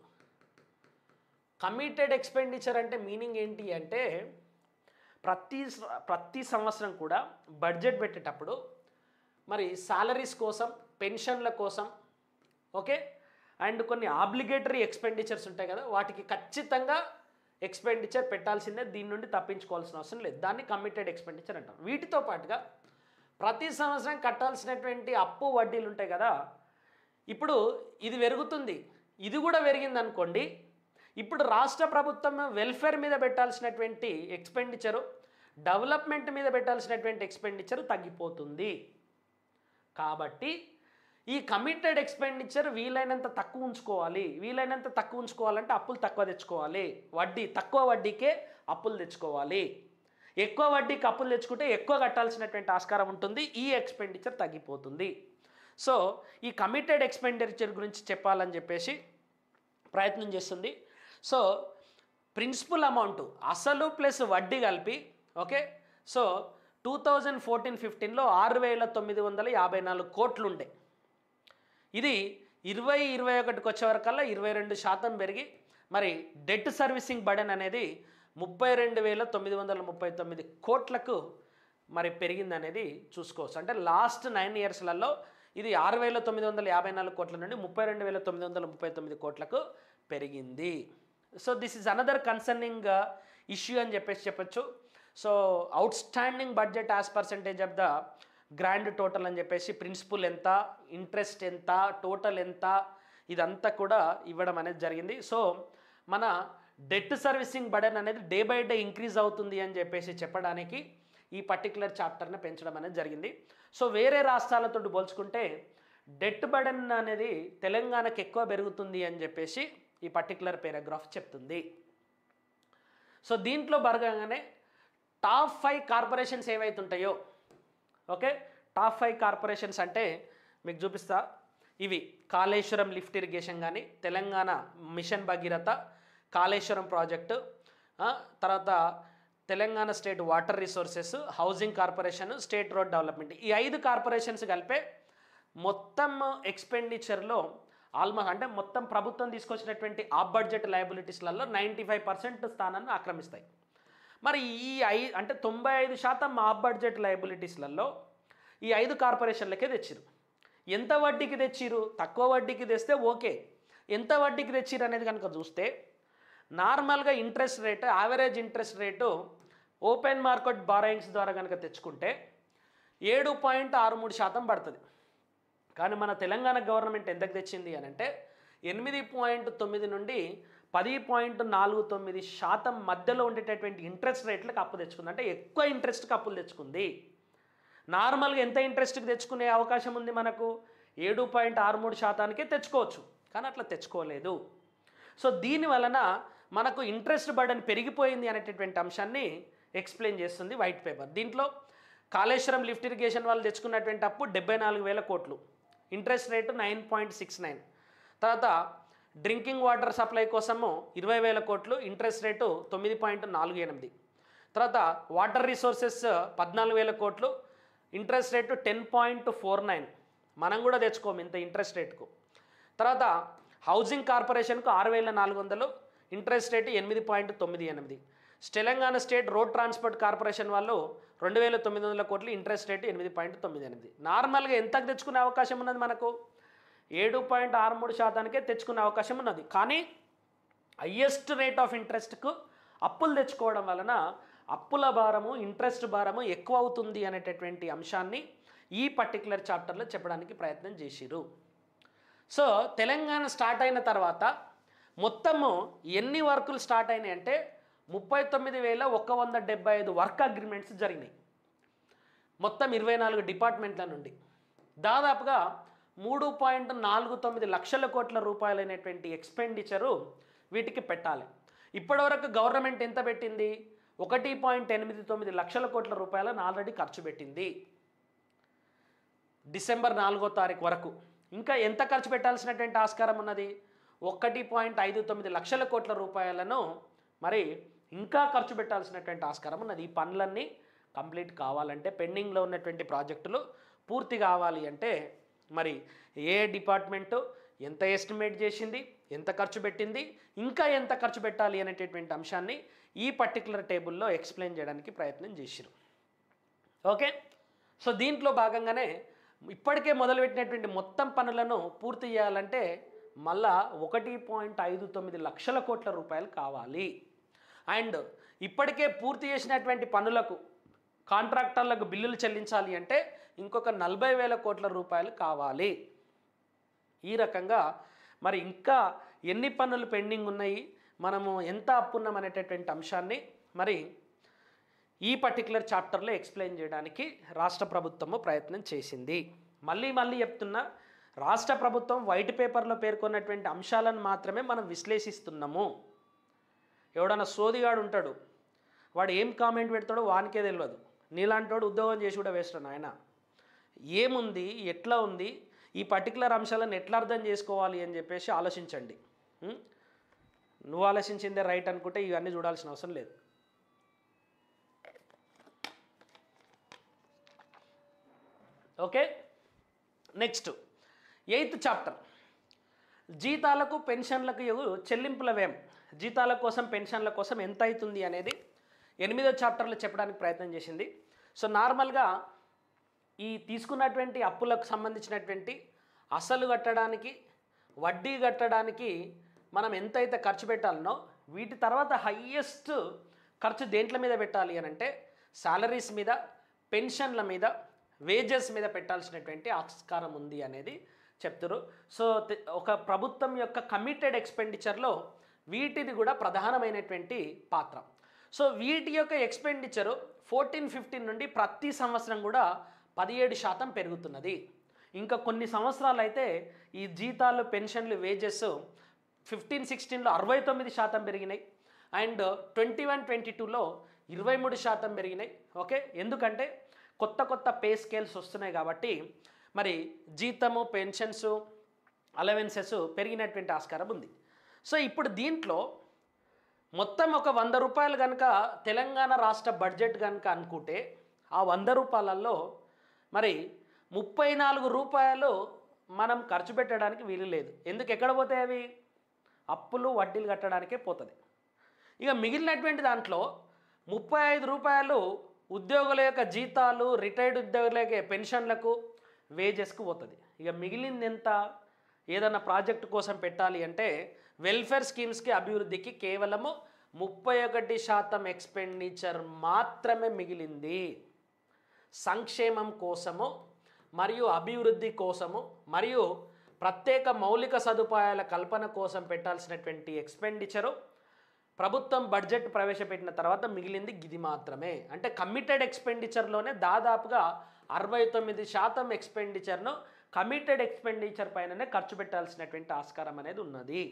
[SPEAKER 1] కమిటెడ్ ఎక్స్పెండిచర్ అంటే మీనింగ్ ఏంటి అంటే ప్రతి స- ప్రతి సంవత్సరం కూడా బడ్జెట్ పెట్టేటప్పుడు మరి సాలరీస్ కోసం పెన్షన్ల కోసం ఓకే అండ్ కొన్ని ఆబ్లిగేటరీ ఎక్స్పెండిచర్స్ ఉంటాయి కదా వాటికి ఖచ్చితంగా ఎక్స్పెండిచర్ పెట్టాల్సిందే దీని నుండి తప్పించుకోవాల్సిన అవసరం లేదు దాన్ని కమిటెడ్ ఎక్స్పెండిచర్ అంటారు వీటితో పాటుగా ప్రతి సంవత్సరం కట్టాల్సినటువంటి అప్పు వడ్డీలు ఉంటాయి కదా ఇప్పుడు ఇది పెరుగుతుంది ఇది కూడా పెరిగింది అనుకోండి ఇప్పుడు రాష్ట్ర ప్రభుత్వం వెల్ఫేర్ మీద పెట్టాల్సినటువంటి ఎక్స్పెండిచరు డెవలప్మెంట్ మీద పెట్టాల్సినటువంటి ఎక్స్పెండిచర్ తగ్గిపోతుంది కాబట్టి ఈ కమిటెడ్ ఎక్స్పెండిచర్ వీలైనంత తక్కువ ఉంచుకోవాలి వీలైనంత తక్కువ ఉంచుకోవాలంటే అప్పులు తక్కువ తెచ్చుకోవాలి వడ్డీ తక్కువ వడ్డీకే అప్పులు తెచ్చుకోవాలి ఎక్కువ వడ్డీకి అప్పులు తెచ్చుకుంటే ఎక్కువ కట్టాల్సినటువంటి ఆస్కారం ఉంటుంది ఈ ఎక్స్పెండిచర్ తగ్గిపోతుంది సో ఈ కమిటెడ్ ఎక్స్పెండిచర్ గురించి చెప్పాలని చెప్పేసి ప్రయత్నం చేస్తుంది సో ప్రిన్సిపల్ అమౌంట్ అసలు ప్లస్ వడ్డీ కలిపి okay so two thousand fourteen ఫిఫ్టీన్లో ఆరు వేల తొమ్మిది వందల యాభై నాలుగు కోట్లు ఉండే ఇది ఇరవై ఇరవై ఒకటికి వచ్చే వరకల్లా ఇరవై రెండు శాతం పెరిగి మరి డెట్ సర్వీసింగ్ బడన్ అనేది ముప్పై రెండు వేల తొమ్మిది వందల ముప్పై తొమ్మిది కోట్లకు మరి పెరిగింది అనేది చూసుకోవచ్చు అంటే లాస్ట్ నైన్ ఇయర్స్లలో ఇది ఆరు వేల తొమ్మిది వందల యాభై నాలుగు కోట్ల నుండి ముప్పై రెండు వేల తొమ్మిది వందల ముప్పై తొమ్మిది కోట్లకు పెరిగింది so this is another concerning issue అని చెప్పేసి చెప్పొచ్చు so outstanding budget as percentage of the grand total అని చెప్పేసి ప్రిన్సిపల్ ఎంత ఇంట్రెస్ట్ ఎంత టోటల్ ఎంత ఇదంతా కూడా ఇవ్వడం అనేది జరిగింది సో మన డెట్ సర్వీసింగ్ బడన్ అనేది డే బై డే ఇంక్రీజ్ అవుతుంది అని చెప్పేసి చెప్పడానికి ఈ పర్టికులర్ చాప్టర్ని పెంచడం అనేది జరిగింది సో వేరే రాష్ట్రాలతో పోల్చుకుంటే డెట్ బడన్ అనేది తెలంగాణకు ఎక్కువ పెరుగుతుంది అని చెప్పేసి ఈ పర్టికులర్ పారాగ్రాఫ్ చెప్తుంది సో దీంట్లో భాగంగానే టాప్ ఫైవ్ కార్పొరేషన్స్ ఏవైతే ఉంటాయో ఓకే టాప్ ఫైవ్ కార్పొరేషన్స్ అంటే మీకు చూపిస్తా ఇవి కాళేశ్వరం లిఫ్ట్ ఇరిగేషన్ కానీ తెలంగాణ మిషన్ భగీరథ కాళేశ్వరం ప్రాజెక్టు ఆ, తర్వాత Telangana state water resources housing corporation state road development ఈ ఐదు కార్పొరేషన్స్ కలిపే మొత్తం ఎక్స్పెండిచర్లో ఆల్మోస్ట్ అంటే మొత్తం ప్రభుత్వం తీసుకొచ్చినటువంటి ఆఫ్ బడ్జెట్ లయబిలిటీస్లలో నైంటీ ఫైవ్ పర్సెంట్ స్థానాన్ని ఆక్రమిస్తాయి మరి ఈ ఐ అంటే తొంభై ఐదు శాతం ఆఫ్ బడ్జెట్ లయబిలిటీస్లలో ఈ ఐదు కార్పొరేషన్లకే తెచ్చిరు ఎంత వడ్డీకి తెచ్చిరు తక్కువ వడ్డీకి తెస్తే ఓకే ఎంత వడ్డీకి తెచ్చిరు అనేది కనుక చూస్తే నార్మల్గా interest rate average interest rate open market borrowings ద్వారా కనుక తెచ్చుకుంటే ఏడు పాయింట్ ఆరు మూడు శాతం పడుతుంది కానీ మన తెలంగాణ గవర్నమెంట్ ఎంతకు తెచ్చింది అని అంటే ఎనిమిది పాయింట్ తొమ్మిది నుండి పది పాయింట్ నాలుగు తొమ్మిది శాతం మధ్యలో ఉండేటటువంటి ఇంట్రెస్ట్ రేట్లకు అప్పు తెచ్చుకుంది అంటే ఎక్కువ ఇంట్రెస్ట్కి అప్పులు తెచ్చుకుంది నార్మల్గా ఎంత ఇంట్రెస్ట్కి తెచ్చుకునే అవకాశం ఉంది మనకు ఏడు పాయింట్ ఆరు మూడు శాతానికే తెచ్చుకోవచ్చు కానీ అట్లా తెచ్చుకోలేదు సో దీని వలన మనకు ఇంట్రెస్ట్ బర్డన్ పెరిగిపోయింది అనేటటువంటి అంశాన్ని ఎక్స్ప్లెయిన్ చేస్తుంది వైట్ పేపర్ దీంట్లో కాళేశ్వరం లిఫ్ట్ ఇరిగేషన్ వాళ్ళు తెచ్చుకున్నటువంటి అప్పు డెబ్బై నాలుగు వేల కోట్లు interest rate nine point six nine తర్వాత డ్రింకింగ్ వాటర్ సప్లై కోసము ఇరవై వేల కోట్లు ఇంట్రెస్ట్ రేటు తొమ్మిది పాయింట్ నాలుగు ఎనిమిది తర్వాత వాటర్ రిసోర్సెస్ పద్నాలుగు వేల కోట్లు interest rate ten point four nine మనం కూడా తెచ్చుకోము ఇంత ఇంట్రెస్ట్ రేటుకు తర్వాత హౌసింగ్ కార్పొరేషన్కు ఆరు వేల నాలుగు వందలు ఇంట్రెస్ట్ రేటు ఎనిమిది పాయింట్ తొమ్మిది ఎనిమిది Telangana state road transport corporation వాళ్ళు రెండు వేల తొమ్మిది వందల కోట్లు ఇంట్రెస్ట్ రేటు ఎనిమిది పాయింట్ తొమ్మిది ఎనిమిది నార్మల్గా ఎంతకు తెచ్చుకునే అవకాశం ఉన్నది మనకు ఏడు పాయింట్ ఆరు మూడు శాతానికే తెచ్చుకునే అవకాశం ఉన్నది కానీ హయ్యెస్ట్ రేట్ ఆఫ్ ఇంట్రెస్ట్కు అప్పులు తెచ్చుకోవడం వలన అప్పుల భారము ఇంట్రెస్ట్ భారము ఎక్కువ అవుతుంది అనేటటువంటి అంశాన్ని ఈ పర్టికులర్ చాప్టర్లో చెప్పడానికి ప్రయత్నం చేసిరు సో తెలంగాణ స్టార్ట్ అయిన తర్వాత మొత్తము ఎన్ని వర్కులు స్టార్ట్ అయినాయి అంటే ముప్పై తొమ్మిది వేల ఒక వంద డెబ్బై ఐదు వర్క్ అగ్రిమెంట్స్ జరిగినాయి మొత్తం ఇరవై నాలుగు డిపార్ట్మెంట్ల నుండి దాదాపుగా మూడు పాయింట్ నాలుగు తొమ్మిది లక్షల కోట్ల రూపాయలైనటువంటి ఎక్స్పెండిచరు వీటికి పెట్టాలి ఇప్పటివరకు గవర్నమెంట్ ఎంత పెట్టింది ఒకటి పాయింట్ ఎనిమిది తొమ్మిది లక్షల కోట్ల రూపాయలను ఆల్రెడీ ఖర్చు పెట్టింది డిసెంబర్ నాలుగో తారీఖు వరకు ఇంకా ఎంత ఖర్చు పెట్టాల్సినటువంటి ఆస్కారం ఉన్నది ఒకటి పాయింట్ ఐదు తొమ్మిది లక్షల కోట్ల రూపాయలను మరి ఇంకా ఖర్చు పెట్టాల్సినటువంటి ఆస్కారం ఉన్నది ఈ పనులన్నీ కంప్లీట్ కావాలంటే పెండింగ్లో ఉన్నటువంటి ప్రాజెక్టులు పూర్తి కావాలి అంటే మరి ఏ డిపార్ట్మెంటు ఎంత ఎస్టిమేట్ చేసింది ఎంత ఖర్చు పెట్టింది ఇంకా ఎంత ఖర్చు పెట్టాలి అనేటటువంటి అంశాన్ని ఈ పర్టికులర్ టేబుల్లో ఎక్స్ప్లెయిన్ చేయడానికి ప్రయత్నం చేసిరు ఓకే సో దీంట్లో భాగంగానే ఇప్పటికే మొదలుపెట్టినటువంటి మొత్తం పనులను పూర్తి చేయాలంటే మళ్ళా ఒకటి పాయింట్ ఐదు తొమ్మిది లక్షల కోట్ల రూపాయలు కావాలి అండ్ ఇప్పటికే పూర్తి చేసినటువంటి పనులకు కాంట్రాక్టర్లకు బిల్లులు చెల్లించాలి అంటే ఇంకొక నలభై వేల కోట్ల రూపాయలు కావాలి ఈ రకంగా మరి ఇంకా ఎన్ని పనులు పెండింగ్ ఉన్నాయి మనము ఎంత అప్పున్నాం అనేటటువంటి అంశాన్ని మరి ఈ పర్టికులర్ చాప్టర్లో ఎక్స్ప్లెయిన్ చేయడానికి రాష్ట్ర ప్రభుత్వము ప్రయత్నం చేసింది మళ్ళీ మళ్ళీ చెప్తున్నా రాష్ట్ర ప్రభుత్వం వైట్ పేపర్లో పేర్కొన్నటువంటి అంశాలను మాత్రమే మనం విశ్లేషిస్తున్నాము ఎవడన్నా సోదిగాడు ఉంటాడు వాడు ఏం కామెంట్ పెడతాడో వానికే తెలియదు నీలాంటోడు ఉద్యోగం చేసి కూడా వేస్ట్ ఆయన ఏముంది ఎట్లా ఉంది ఈ పర్టికులర్ అంశాలను ఎట్లా అర్థం చేసుకోవాలి అని చెప్పేసి ఆలోచించండి ఉం? నువ్వు ఆలోచించిందే రైట్ అనుకుంటే ఇవన్నీ చూడాల్సిన అవసరం లేదు ఓకే నెక్స్ట్ ఎయిత్ చాప్టర్ జీతాలకు పెన్షన్లకు ఎగు- చెల్లింపుల వ్యయం జీతాల కోసం పెన్షన్ల కోసం ఎంత అవుతుంది అనేది ఎనిమిదో చాప్టర్లో చెప్పడానికి ప్రయత్నం చేసింది సో నార్మల్గా ఈ తీసుకున్నటువంటి అప్పులకు సంబంధించినటువంటి అసలు కట్టడానికి వడ్డీ కట్టడానికి మనం ఎంతైతే ఖర్చు పెట్టాలనో వీటి తర్వాత హయ్యెస్ట్ ఖర్చు దేంట్ల మీద పెట్టాలి అని అంటే శాలరీస్ మీద పెన్షన్ల మీద వేజెస్ మీద పెట్టాల్సినటువంటి ఆస్కారం ఉంది అనేది చెప్తారు సో తె- ఒక ప్రభుత్వం యొక్క కమిటెడ్ ఎక్స్పెండిచర్లో వీటిది కూడా ప్రధానమైనటువంటి పాత్ర సో వీటి యొక్క ఎక్స్పెండిచరు ఫోర్టీన్ ఫిఫ్టీన్ నుండి ప్రతి సంవత్సరం కూడా పదిహేడు శాతం పెరుగుతున్నది ఇంకా కొన్ని సంవత్సరాలు అయితే ఈ జీతాలు పెన్షన్లు వేజెస్ ఫిఫ్టీన్ సిక్స్టీన్లో అరవై తొమ్మిది శాతం పెరిగినాయి అండ్ ట్వంటీ వన్ ట్వంటీ టూలో ఇరవై మూడు శాతం పెరిగినాయి ఓకే ఎందుకంటే కొత్త కొత్త పే స్కేల్స్ వస్తున్నాయి కాబట్టి మరి జీతము పెన్షన్స్ అలవెన్సెస్ పెరిగినటువంటి ఆస్కారం ఉంది సో ఇప్పుడు దీంట్లో మొత్తం ఒక వంద రూపాయలు కనుక తెలంగాణ రాష్ట్ర బడ్జెట్ కనుక అనుకుంటే ఆ వంద రూపాయలలో మరి ముప్పై నాలుగు రూపాయలు మనం ఖర్చు పెట్టడానికి వీలు లేదు ఎందుకు ఎక్కడ పోతాయి అవి అప్పులు వడ్డీలు కట్టడానికే పోతుంది ఇక మిగిలినటువంటి దాంట్లో ముప్పై ఐదు రూపాయలు ఉద్యోగుల యొక్క జీతాలు రిటైర్డ్ ఉద్యోగుల యొక్క పెన్షన్లకు వేజెస్కు పోతుంది ఇక మిగిలింది ఎంత ఏదైనా ప్రాజెక్టు కోసం పెట్టాలి అంటే వెల్ఫేర్ స్కీమ్స్కి అభివృద్ధికి కేవలము ముప్పై ఒకటి శాతం ఎక్స్పెండిచర్ మాత్రమే మిగిలింది సంక్షేమం కోసము మరియు అభివృద్ధి కోసము మరియు ప్రత్యేక మౌలిక సదుపాయాల కల్పన కోసం పెట్టాల్సినటువంటి ఎక్స్పెండిచరు ప్రభుత్వం బడ్జెట్ ప్రవేశపెట్టిన తర్వాత మిగిలింది గిది మాత్రమే అంటే కమిటెడ్ ఎక్స్పెండిచర్లోనే దాదాపుగా అరవై తొమ్మిది శాతం ఎక్స్పెండిచర్ను కమిటెడ్ ఎక్స్పెండిచర్ పైననే ఖర్చు పెట్టాల్సినటువంటి ఆస్కారం అనేది ఉన్నది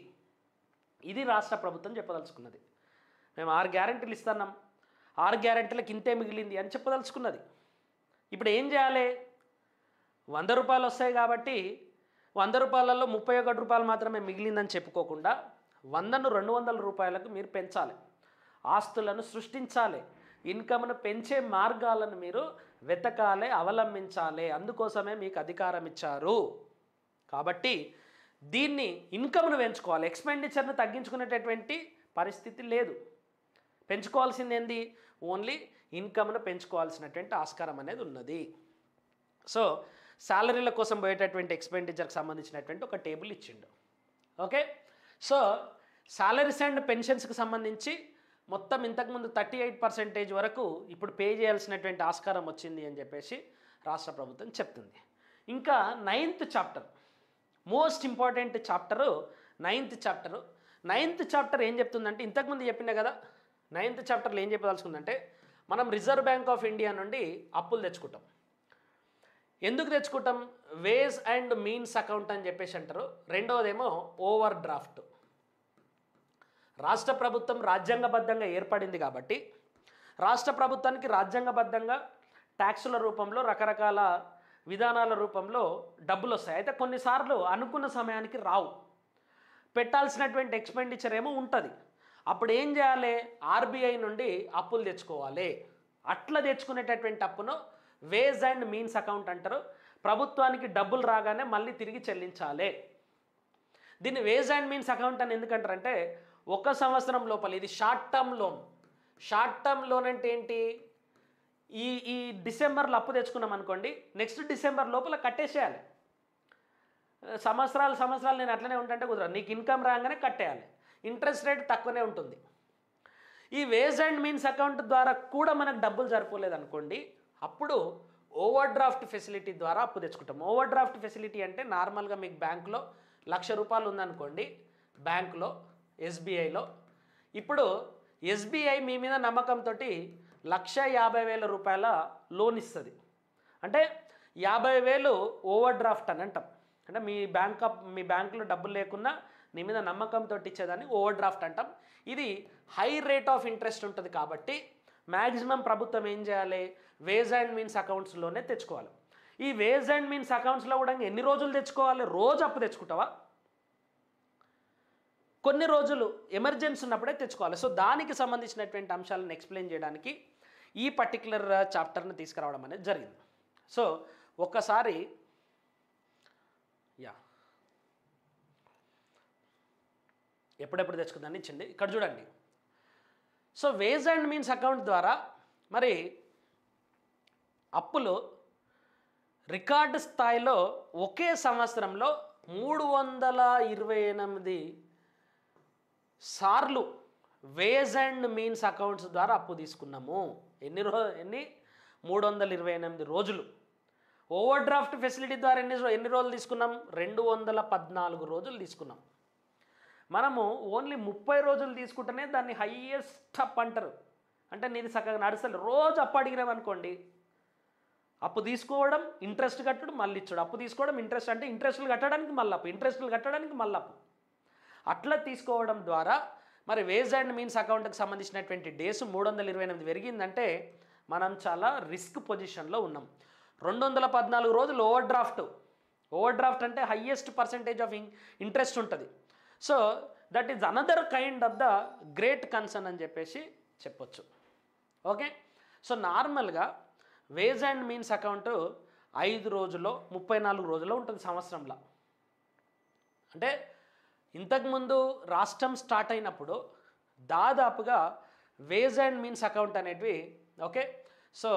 [SPEAKER 1] ఇది రాష్ట్ర ప్రభుత్వం చెప్పదలుచుకున్నది మేము ఆరు గ్యారెంటీలు ఇస్తున్నాం ఆరు గ్యారెంటీలకు ఇంతే మిగిలింది అని చెప్పదలుచుకున్నది ఇప్పుడు ఏం చేయాలి వంద రూపాయలు వస్తాయి కాబట్టి వంద రూపాయలలో ముప్పై ఒకటి రూపాయలు మాత్రమే మిగిలిందని చెప్పుకోకుండా వందను రెండు వందల రూపాయలకు మీరు పెంచాలి ఆస్తులను సృష్టించాలి ఇన్కమ్ను పెంచే మార్గాలను మీరు వెతకాలి అవలంబించాలి అందుకోసమే మీకు అధికారం ఇచ్చారు కాబట్టి దీన్ని ఇన్కమ్ను పెంచుకోవాలి ఎక్స్పెండిచర్ను తగ్గించుకునేటటువంటి పరిస్థితి లేదు పెంచుకోవాల్సింది ఏంది ఓన్లీ ఇన్కమ్ను పెంచుకోవాల్సినటువంటి ఆస్కారం అనేది ఉన్నది సో శాలరీల కోసం పోయేటటువంటి ఎక్స్పెండిచర్కి సంబంధించినటువంటి ఒక టేబుల్ ఇచ్చిండు ఓకే సో శాలరీస్ అండ్ పెన్షన్స్కి సంబంధించి మొత్తం ఇంతకుముందు థర్టీ ఎయిట్ పర్సెంటేజ్ వరకు ఇప్పుడు పే చేయాల్సినటువంటి ఆస్కారం వచ్చింది అని చెప్పేసి రాష్ట్ర ప్రభుత్వం చెప్తుంది ఇంకా ninth chapter most important chapter ninth chapter ninth chapter ఏం చెప్తుందంటే ఇంతకుముందు చెప్పిన కదా నైన్త్ చాప్టర్లో ఏం చెప్పదలుచుకుందంటే మనం రిజర్వ్ బ్యాంక్ ఆఫ్ ఇండియా నుండి అప్పులు తెచ్చుకుంటాం ఎందుకు తెచ్చుకుంటాం వేస్ అండ్ మీన్స్ అకౌంట్ అని చెప్పేసి అంటారు రెండవదేమో ఓవర్ డ్రాఫ్ట్ రాష్ట్ర ప్రభుత్వం రాజ్యాంగబద్ధంగా ఏర్పడింది కాబట్టి రాష్ట్ర ప్రభుత్వానికి రాజ్యాంగబద్ధంగా ట్యాక్సుల రూపంలో రకరకాల విధానాల రూపంలో డబ్బులు వస్తాయి అయితే కొన్నిసార్లు అనుకున్న సమయానికి రావు పెట్టాల్సినటువంటి ఎక్స్పెండిచర్ ఏమో ఉంటుంది అప్పుడు ఏం చేయాలి ఆర్బీఐ నుండి అప్పులు తెచ్చుకోవాలి అట్లా తెచ్చుకునేటటువంటి అప్పును వేజ్ అండ్ మీన్స్ అకౌంట్ అంటారు ప్రభుత్వానికి డబ్బులు రాగానే మళ్ళీ తిరిగి చెల్లించాలి దీన్ని వేజ్ అండ్ మీన్స్ అకౌంట్ అని ఎందుకంటారంటే ఒక సంవత్సరం లోపల ఇది short term loan short term loan అంటే ఏంటి ఈ ఈ డిసెంబర్లో అప్పు తెచ్చుకున్నాం అనుకోండి నెక్స్ట్ డిసెంబర్ లోపల కట్టేసేయాలి సంవత్సరాలు సంవత్సరాలు నేను అట్లనే ఉంటుంటే కుదరదు నీకు ఇన్కమ్ రాగానే కట్టేయాలి ఇంట్రెస్ట్ రేట్ తక్కువనే ఉంటుంది ఈ వేజ్ అండ్ మీన్స్ అకౌంట్ ద్వారా కూడా మనకు డబ్బులు సరిపోలేదు అనుకోండి అప్పుడు ఓవర్ డ్రాఫ్ట్ ఫెసిలిటీ ద్వారా అప్పు తెచ్చుకుంటాం ఓవర్ డ్రాఫ్ట్ ఫెసిలిటీ అంటే నార్మల్గా మీకు బ్యాంకులో లక్ష రూపాయలు ఉందనుకోండి బ్యాంకులో ఎస్బీఐలో ఇప్పుడు ఎస్బీఐ మీ మీద నమ్మకంతో లక్ష యాభై వేల రూపాయల లోన్ ఇస్తుంది అంటే యాభై వేలు ఓవర్ డ్రాఫ్ట్ అని అంటాం అంటే మీ బ్యాంక్ అప్ మీ బ్యాంకులో డబ్బులు లేకున్నా నీ మీద నమ్మకంతో ఇచ్చేదాన్ని ఓవర్ డ్రాఫ్ట్ అంటాం ఇది హై రేట్ ఆఫ్ ఇంట్రెస్ట్ ఉంటుంది కాబట్టి మ్యాక్సిమం ప్రభుత్వం ఏం చేయాలి వేజ్ అండ్ మీన్స్ అకౌంట్స్లోనే తెచ్చుకోవాలి ఈ వేజ్ అండ్ మీన్స్ అకౌంట్స్లో కూడా ఎన్ని రోజులు తెచ్చుకోవాలి రోజు అప్పు తెచ్చుకుంటావా కొన్ని రోజులు ఎమర్జెన్సీ ఉన్నప్పుడే తెచ్చుకోవాలి సో దానికి సంబంధించినటువంటి అంశాలను ఎక్స్ప్లెయిన్ చేయడానికి ఈ పర్టికులర్ చాప్టర్ని తీసుకురావడం అనేది జరిగింది సో ఒక్కసారి యా ఎప్పుడెప్పుడు తెచ్చుకుందని ఇచ్చింది ఇక్కడ చూడండి so ways and means account ద్వారా మరి అప్పులు రికార్డు స్థాయిలో ఒకే సంవత్సరంలో మూడు వందల ఇరవై ఎనిమిది సార్లు వేజ్ అండ్ మీన్స్ అకౌంట్స్ ద్వారా అప్పు తీసుకున్నాము ఎన్ని రో ఎన్ని మూడు వందల ఇరవై ఎనిమిది రోజులు ఓవర్ డ్రాఫ్ట్ ఫెసిలిటీ ద్వారా ఎన్ని రో- ఎన్ని రోజులు తీసుకున్నాం రెండు వందల పద్నాలుగు రోజులు తీసుకున్నాం మనము ఓన్లీ ముప్పై రోజులు తీసుకుంటేనే దాన్ని హయ్యెస్ట్ అప్ అంటారు అంటే నీది చక్కగా నడుస్తలే రోజు అప్పు అడిగినాం అనుకోండి అప్పు తీసుకోవడం ఇంట్రెస్ట్ కట్టడం మళ్ళీ ఇచ్చడం అప్పు తీసుకోవడం ఇంట్రెస్ట్ అంటే ఇంట్రెస్ట్లు కట్టడానికి మళ్ళీ అప్పు ఇంట్రెస్ట్లు కట్టడానికి మళ్ళీ అప్పు అట్లా తీసుకోవడం ద్వారా మరి వేజ్ అండ్ మీన్స్ అకౌంట్కి సంబంధించినటువంటి డేస్ మూడు వందల ఇరవై ఎనిమిది పెరిగిందంటే మనం చాలా రిస్క్ పొజిషన్లో ఉన్నాం రెండు వందల పద్నాలుగు రోజులు ఓవర్ డ్రాఫ్ట్ ఓవర్ డ్రాఫ్ట్ అంటే హయ్యెస్ట్ పర్సంటేజ్ ఆఫ్ ఇంట్రెస్ట్ ఉంటుంది so that is another kind of the great concern అని చెప్పేసి చెప్పొచ్చు ఓకే సో నార్మల్గా వేజ్ అండ్ మీన్స్ అకౌంట్ ఐదు రోజుల్లో ముప్పై నాలుగు రోజుల్లో ఉంటుంది సంవత్సరంలో అంటే ఇంతకుముందు రాష్ట్రం స్టార్ట్ అయినప్పుడు దాదాపుగా వేజ్ అండ్ మీన్స్ అకౌంట్ అనేటివి ఓకే సో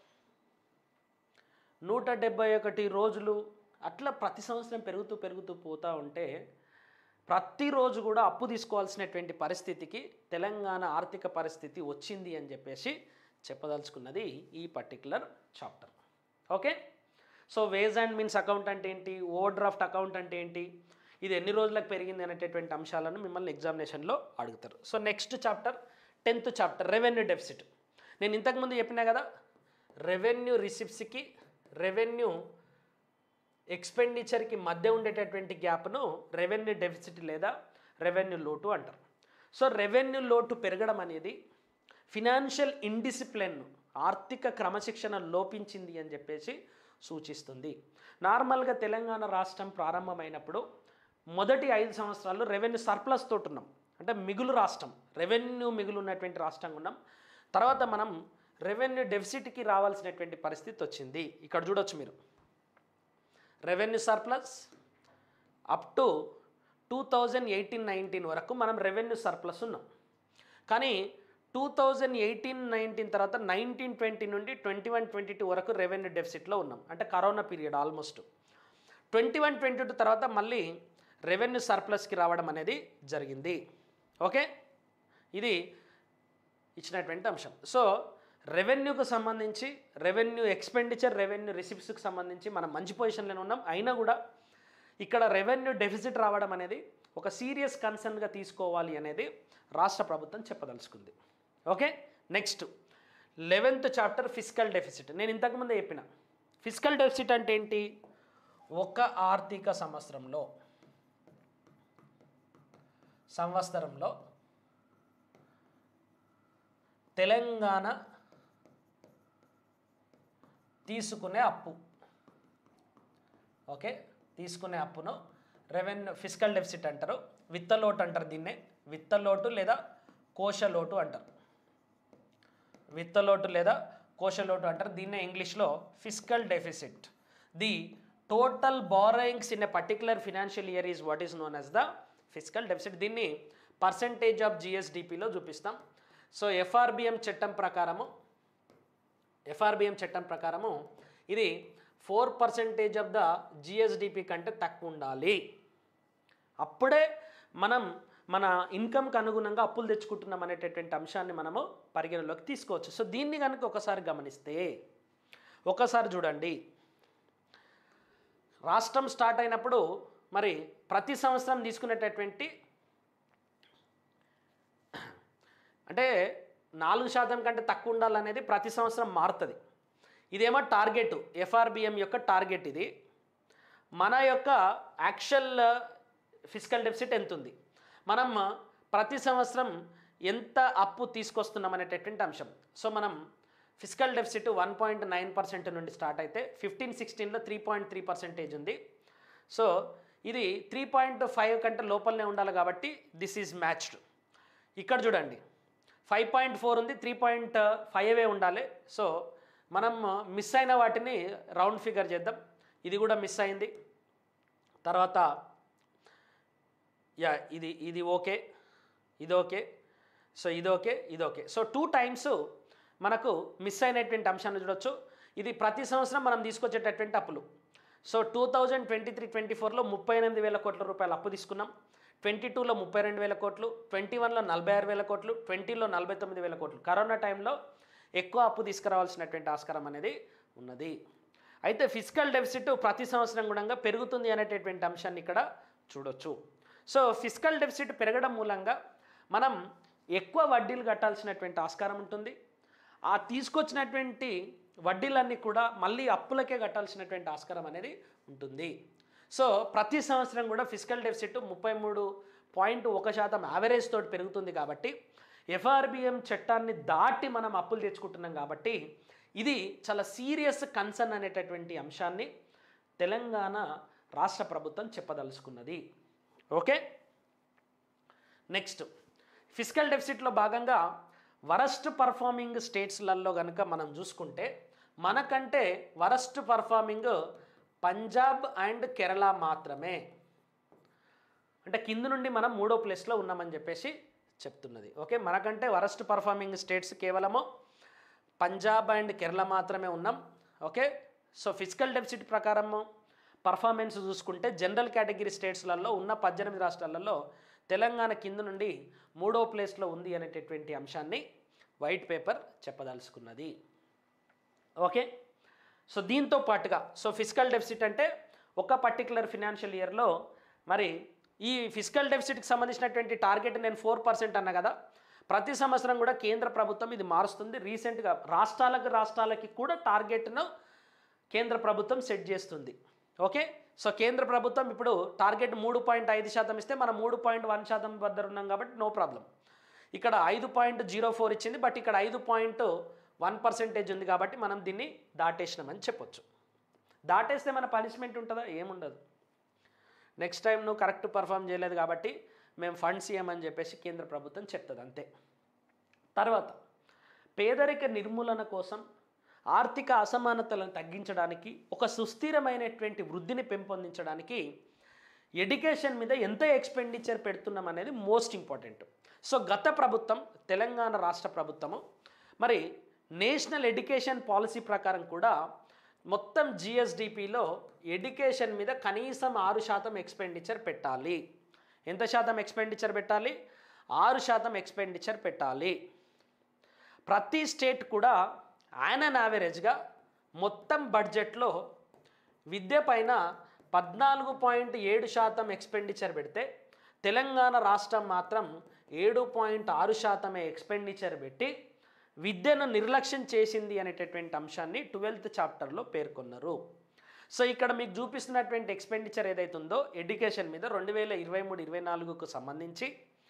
[SPEAKER 1] నూట డెబ్బై ఒకటి రోజులు అట్లా ప్రతి సంవత్సరం పెరుగుతూ పెరుగుతూ పోతూ ఉంటే ప్రతిరోజు కూడా అప్పు తీసుకోవాల్సినటువంటి పరిస్థితికి తెలంగాణ ఆర్థిక పరిస్థితి వచ్చింది అని చెప్పేసి చెప్పదలుచుకున్నది ఈ particular chapter okay so ways and means account అంటే ఏంటి ఓవర్ డ్రాఫ్ట్ అకౌంట్ అంటే ఏంటి ఇది ఎన్ని రోజులకు పెరిగింది అనేటటువంటి అంశాలను మిమ్మల్ని ఎగ్జామినేషన్లో అడుగుతారు so next chapter tenth chapter revenue deficit నేను ఇంతకుముందు చెప్పినా కదా రెవెన్యూ రిసిప్ట్స్కి రెవెన్యూ ఎక్స్పెండిచర్కి మధ్య ఉండేటటువంటి గ్యాప్ను రెవెన్యూ డెఫిసిట్ లేదా రెవెన్యూ లోటు అంటారు సో రెవెన్యూ లోటు పెరగడం అనేది ఫినాన్షియల్ ఇండిసిప్లిన్ ఆర్థిక క్రమశిక్షణ లోపించింది అని చెప్పేసి సూచిస్తుంది నార్మల్గా తెలంగాణ రాష్ట్రం ప్రారంభమైనప్పుడు మొదటి ఐదు సంవత్సరాలు రెవెన్యూ సర్ప్లస్ తోటి ఉన్నాం అంటే మిగులు రాష్ట్రం రెవెన్యూ మిగులు ఉన్నటువంటి రాష్ట్రంగా ఉన్నాం తర్వాత మనం రెవెన్యూ డెఫిసిట్కి రావాల్సినటువంటి పరిస్థితి వచ్చింది ఇక్కడ చూడొచ్చు మీరు revenue surplus up to two thousand eighteen nineteen వరకు మనం రెవెన్యూ సర్ప్లస్ ఉన్నాం కానీ టూ థౌజండ్ ఎయిటీన్ నైన్టీన్ తర్వాత నైన్టీన్ ట్వంటీ నుండి ట్వంటీ వన్ ట్వంటీ టూ వరకు రెవెన్యూ డెఫిసిట్లో ఉన్నాం అంటే corona period almost twenty one twenty two తర్వాత మళ్ళీ రెవెన్యూ సర్ప్లస్కి రావడం అనేది జరిగింది ఓకే ఇది ఇచ్చినటువంటి అంశం సో రెవెన్యూకు సంబంధించి రెవెన్యూ ఎక్స్పెండిచర్ రెవెన్యూ రిసిప్ట్స్కి సంబంధించి మనం మంచి పొజిషన్లోనే ఉన్నాం అయినా కూడా ఇక్కడ రెవెన్యూ డెఫిసిట్ రావడం అనేది ఒక సీరియస్ కన్సర్న్గా తీసుకోవాలి అనేది రాష్ట్ర ప్రభుత్వం చెప్పదలుచుకుంది okay next eleventh chapter fiscal deficit నేను ఇంతకుముందే చెప్పిన ఫిజికల్ డెఫిసిట్ అంటే ఏంటి ఒక ఆర్థిక సంవత్సరంలో సంవత్సరంలో తెలంగాణ తీసుకునే అప్పు ఓకే తీసుకునే అప్పును రెవెన్యూ ఫిజికల్ డెఫిసిట్ అంటారు విత్తలోటు అంటారు దీన్నే విత్తలోటు లేదా కోశలోటు అంటారు విత్తలోటు లేదా కోశలోటు అంటారు దీన్నే ఇంగ్లీష్లో fiscal deficit the total borrowings in a particular financial year is what is known as the fiscal deficit దీన్ని పర్సంటేజ్ ఆఫ్ జిఎస్డిపిలో చూపిస్తాం సో ఎఫ్ఆర్బిఎం చట్టం ప్రకారము ఎఫ్ఆర్బిఎం చట్టం ప్రకారము ఇది four percentage of the GSDP కంటే తక్కువ ఉండాలి అప్పుడే మనం మన ఇన్కమ్కి అనుగుణంగా అప్పులు తెచ్చుకుంటున్నాం అనేటటువంటి అంశాన్ని మనము పరిగణలోకి తీసుకోవచ్చు సో దీన్ని కనుక ఒకసారి గమనిస్తే ఒకసారి చూడండి రాష్ట్రం స్టార్ట్ అయినప్పుడు మరి ప్రతి సంవత్సరం తీసుకునేటటువంటి అంటే నాలుగు శాతం కంటే తక్కువ ఉండాలనేది ప్రతి సంవత్సరం మారుతుంది ఇదేమో టార్గెట్ ఎఫ్ఆర్బిఎం యొక్క టార్గెట్ ఇది మన యొక్క యాక్చువల్ ఫిజికల్ డెఫిసిట్ ఎంత ఉంది మనం ప్రతి సంవత్సరం ఎంత అప్పు తీసుకొస్తున్నాం అనేటటువంటి అంశం సో మనం fiscal deficit one point nine percent నుండి స్టార్ట్ అయితే ఫిఫ్టీన్ సిక్స్టీన్లో త్రీ పాయింట్ త్రీ పర్సెంటేజ్ ఉంది సో ఇది త్రీ పాయింట్ ఫైవ్ కంటే లోపలనే ఉండాలి కాబట్టి దిస్ ఈజ్ మ్యాచ్డ్ ఇక్కడ చూడండి ఫైవ్ పాయింట్ ఫోర్ ఉంది త్రీ పాయింట్ ఫైవే ఉండాలి సో మనం మిస్ అయిన వాటిని రౌండ్ ఫిగర్ చేద్దాం ఇది కూడా మిస్ అయింది తర్వాత యా ఇది ఇది ఓకే ఇది ఓకే సో ఇది ఓకే ఇది ఓకే సో టూ టైమ్స్ మనకు మిస్ అయినటువంటి అంశాన్ని చూడొచ్చు ఇది ప్రతి సంవత్సరం మనం తీసుకొచ్చేటటువంటి అప్పులు so two thousand twenty three twenty ఫోర్లో ముప్పై ఎనిమిది వేల కోట్ల రూపాయలు అప్పు తీసుకున్నాం ట్వంటీ టూలో ముప్పై రెండు వేల కోట్లు ట్వంటీ వన్లో నలభై ఆరు వేల కోట్లు ట్వంటీలో నలభై తొమ్మిది వేల కోట్లు కరోనా టైంలో ఎక్కువ అప్పు తీసుకురావాల్సినటువంటి ఆస్కారం అనేది ఉన్నది అయితే ఫిజికల్ డెఫిసిట్ ప్రతి సంవత్సరం కూడా పెరుగుతుంది అనేటటువంటి అంశాన్ని ఇక్కడ చూడొచ్చు సో ఫిజికల్ డెఫిసిట్ పెరగడం మూలంగా మనం ఎక్కువ వడ్డీలు కట్టాల్సినటువంటి ఆస్కారం ఉంటుంది ఆ తీసుకొచ్చినటువంటి వడ్డీలన్నీ కూడా మళ్ళీ అప్పులకే కట్టాల్సినటువంటి ఆస్కారం అనేది ఉంటుంది సో ప్రతి సంవత్సరం కూడా ఫిజికల్ డెఫిసిట్ ముప్పై మూడు పాయింట్ ఒక శాతం యావరేజ్ తోటి పెరుగుతుంది కాబట్టి ఎఫ్ఆర్బిఎం చట్టాన్ని దాటి మనం అప్పులు తెచ్చుకుంటున్నాం కాబట్టి ఇది చాలా సీరియస్ కన్సర్న్ అనేటటువంటి అంశాన్ని తెలంగాణ రాష్ట్ర ప్రభుత్వం చెప్పదలుచుకున్నది ఓకే నెక్స్ట్ ఫిజికల్ డెఫిసిట్లో భాగంగా వరస్ట్ పర్ఫార్మింగ్ స్టేట్స్లలో కనుక మనం చూసుకుంటే మనకంటే worst performing Punjab and Kerala మాత్రమే అంటే కింద నుండి మనం మూడో ప్లేస్లో ఉన్నామని చెప్పేసి చెప్తున్నది ఓకే మనకంటే వరస్ట్ పర్ఫార్మింగ్ స్టేట్స్ కేవలము పంజాబ్ అండ్ కేరళ మాత్రమే ఉన్నాం ఓకే సో ఫిజికల్ డెఫిసిట్ ప్రకారము పర్ఫార్మెన్స్ చూసుకుంటే జనరల్ కేటగిరీ స్టేట్స్లలో ఉన్న పద్దెనిమిది రాష్ట్రాలలో తెలంగాణ కింద నుండి మూడో ప్లేస్లో ఉంది అనేటటువంటి అంశాన్ని వైట్ పేపర్ చెప్పదలుచుకున్నది ఓకే సో దీంతో పాటుగా సో ఫిజికల్ డెఫిసిట్ అంటే ఒక పర్టికులర్ ఫినాన్షియల్ ఇయర్లో మరి ఈ ఫిజికల్ డెఫిసిట్కి సంబంధించినటువంటి టార్గెట్ నేను ఫోర్ పర్సెంట్ అన్నా కదా ప్రతి సంవత్సరం కూడా కేంద్ర ప్రభుత్వం ఇది మారుస్తుంది రీసెంట్గా రాష్ట్రాలకు రాష్ట్రాలకి కూడా టార్గెట్ను కేంద్ర ప్రభుత్వం సెట్ చేస్తుంది ఓకే సో కేంద్ర ప్రభుత్వం ఇప్పుడు టార్గెట్ మూడు పాయింట్ ఐదు శాతం ఇస్తే మనం మూడు పాయింట్ వన్ శాతం వద్ద ఉన్నాం కాబట్టి నో ప్రాబ్లం ఇక్కడ ఐదు పాయింట్ జీరో ఫోర్ ఇచ్చింది బట్ ఇక్కడ ఐదు పాయింట్ వన్ పర్సెంటేజ్ ఉంది కాబట్టి మనం దీన్ని దాటేసినామని చెప్పొచ్చు దాటేస్తే మన పనిష్మెంట్ ఉంటుందా ఏముండదు నెక్స్ట్ టైం నువ్వు కరెక్ట్ పర్ఫామ్ చేయలేదు కాబట్టి మేము ఫండ్స్ ఇవ్వమని చెప్పేసి కేంద్ర ప్రభుత్వం చెప్తుంది అంతే తర్వాత పేదరిక నిర్మూలన కోసం ఆర్థిక అసమానతలను తగ్గించడానికి ఒక సుస్థిరమైనటువంటి వృద్ధిని పెంపొందించడానికి ఎడ్యుకేషన్ మీద ఎంత ఎక్స్పెండిచర్ పెడుతున్నాం అనేది మోస్ట్ ఇంపార్టెంట్ సో గత ప్రభుత్వం తెలంగాణ రాష్ట్ర ప్రభుత్వము మరి నేషనల్ ఎడ్యుకేషన్ పాలసీ ప్రకారం కూడా మొత్తం జిఎస్డిపిలో ఎడ్యుకేషన్ మీద కనీసం ఆరు శాతం ఎక్స్పెండిచర్ పెట్టాలి ఎంత శాతం ఎక్స్పెండిచర్ పెట్టాలి ఆరు శాతం ఎక్స్పెండిచర్ పెట్టాలి ప్రతి స్టేట్ కూడా యాన్ అండ్ యావరేజ్గా మొత్తం బడ్జెట్లో విద్య పైన పద్నాలుగు పాయింట్ ఏడు శాతం ఎక్స్పెండిచర్ పెడితే తెలంగాణ రాష్ట్రం మాత్రం ఏడు పాయింట్ ఆరు శాతమే ఎక్స్పెండిచర్ పెట్టి విద్యను నిర్లక్ష్యం చేసింది అనేటటువంటి అంశాన్ని ట్వెల్త్ చాప్టర్లో పేర్కొన్నారు సో ఇక్కడ మీకు చూపిస్తున్నటువంటి ఎక్స్పెండిచర్ ఏదైతే ఉందో ఎడ్యుకేషన్ మీద రెండు వేల ఇరవై మూడు ఇరవై నాలుగుకు సంబంధించి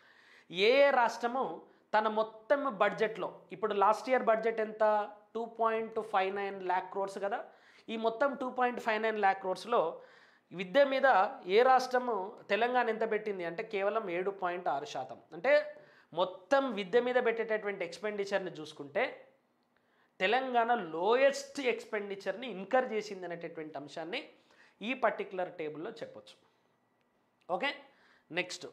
[SPEAKER 1] ఏ ఏ రాష్ట్రము తన మొత్తం బడ్జెట్లో ఇప్పుడు లాస్ట్ ఇయర్ బడ్జెట్ ఎంత two point five nine lakh crores కదా ఈ మొత్తం two point five nine lakh క్రోర్స్లో విద్య మీద ఏ రాష్ట్రము తెలంగాణ ఎంత పెట్టింది అంటే కేవలం ఏడు పాయింట్ ఆరు శాతం అంటే మొత్తం విద్య మీద పెట్టేటటువంటి ఎక్స్పెండిచర్ని చూసుకుంటే తెలంగాణ లోయెస్ట్ ఎక్స్పెండిచర్ని ఇన్కర్ చేసింది అనేటటువంటి అంశాన్ని ఈ పర్టికులర్ టేబుల్లో చెప్పొచ్చు ఓకే నెక్స్ట్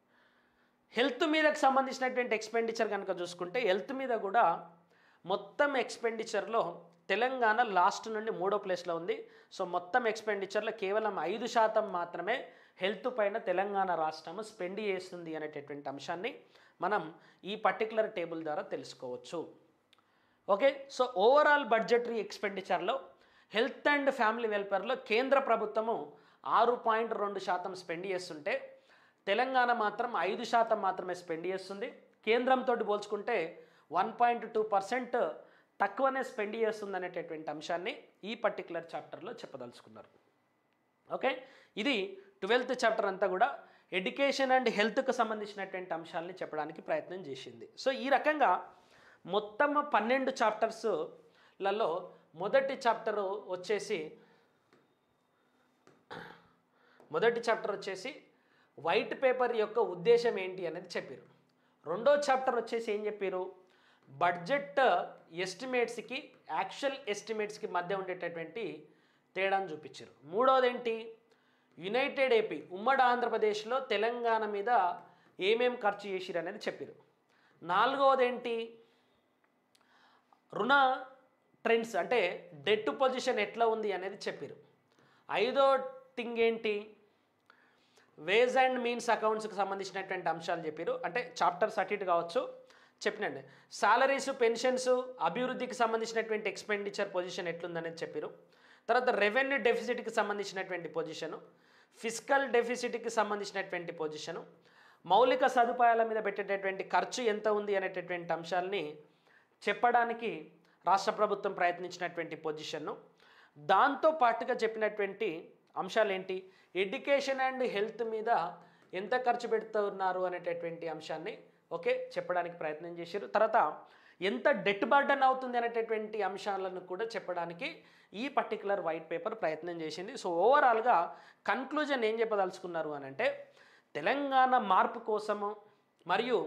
[SPEAKER 1] హెల్త్ మీదకి సంబంధించినటువంటి ఎక్స్పెండిచర్ కనుక చూసుకుంటే హెల్త్ మీద కూడా మొత్తం ఎక్స్పెండిచర్లో తెలంగాణ లాస్ట్ నుండి మూడో ప్లేస్లో ఉంది సో మొత్తం ఎక్స్పెండిచర్లో కేవలం ఐదు శాతం మాత్రమే హెల్త్ పైన తెలంగాణ రాష్ట్రము స్పెండ్ చేస్తుంది అనేటటువంటి అంశాన్ని మనం ఈ పర్టికులర్ టేబుల్ ద్వారా తెలుసుకోవచ్చు ఓకే సో ఓవరాల్ బడ్జెటరీ ఎక్స్పెండిచర్లో హెల్త్ అండ్ ఫ్యామిలీ వెల్ఫేర్లో కేంద్ర ప్రభుత్వము ఆరు పాయింట్ రెండు శాతం స్పెండ్ చేస్తుంటే తెలంగాణ మాత్రం ఐదు శాతం మాత్రమే స్పెండ్ చేస్తుంది కేంద్రంతో పోల్చుకుంటే వన్ పాయింట్ టూ పర్సెంట్ తక్కువనే స్పెండ్ చేస్తుంది అనేటటువంటి అంశాన్ని ఈ పర్టికులర్ చాప్టర్లో చెప్పదలుచుకున్నారు ఓకే ఇది ట్వెల్త్ చాప్టర్ అంతా కూడా ఎడ్యుకేషన్ అండ్ హెల్త్కి సంబంధించినటువంటి అంశాలని చెప్పడానికి ప్రయత్నం చేసింది సో ఈ రకంగా మొత్తం పన్నెండు చాప్టర్స్లలో మొదటి చాప్టర్ వచ్చేసి మొదటి చాప్టర్ వచ్చేసి వైట్ పేపర్ యొక్క ఉద్దేశం ఏంటి అనేది చెప్పారు రెండో చాప్టర్ వచ్చేసి ఏం చెప్పారు బడ్జెట్ ఎస్టిమేట్స్కి యాక్చువల్ ఎస్టిమేట్స్కి మధ్య ఉండేటటువంటి తేడాను చూపించారు మూడోది ఏంటి యునైటెడ్ ఏపీ ఉమ్మడి ఆంధ్రప్రదేశ్లో తెలంగాణ మీద ఏమేం ఖర్చు చేసిరు అనేది చెప్పారు నాలుగవది ఏంటి రుణ ట్రెండ్స్ అంటే డెట్ పొజిషన్ ఎట్లా ఉంది అనేది చెప్పారు ఐదో థింగ్ ఏంటి వేజ్ అండ్ మీన్స్ అకౌంట్స్కి సంబంధించినటువంటి అంశాలు చెప్పారు అంటే చాప్టర్స్ అటు ఇటు కావచ్చు చెప్పినండి సాలరీస్ పెన్షన్స్ అభివృద్ధికి సంబంధించినటువంటి ఎక్స్పెండిచర్ పొజిషన్ ఎట్లుందనేది చెప్పారు తర్వాత రెవెన్యూ డెఫిసిట్కి సంబంధించినటువంటి పొజిషను ఫిజికల్ డెఫిసిట్కి సంబంధించినటువంటి పొజిషను మౌలిక సదుపాయాల మీద పెట్టేటటువంటి ఖర్చు ఎంత ఉంది అనేటటువంటి అంశాలని చెప్పడానికి రాష్ట్ర ప్రభుత్వం ప్రయత్నించినటువంటి పొజిషన్ను దాంతో పాటుగా చెప్పినటువంటి అంశాలు ఏంటి ఎడ్యుకేషన్ అండ్ హెల్త్ మీద ఎంత ఖర్చు పెడుతున్నారు అనేటటువంటి అంశాన్ని ఓకే చెప్పడానికి ప్రయత్నం చేశారు తర్వాత ఎంత డెట్ బర్డన్ అవుతుంది అనేటటువంటి అంశాలను కూడా చెప్పడానికి ఈ పర్టికులర్ వైట్ పేపర్ ప్రయత్నం చేసింది సో ఓవరాల్గా కన్క్లూజన్ ఏం చెప్పదలుచుకున్నారు అని అంటే తెలంగాణ మార్పు కోసము మరియు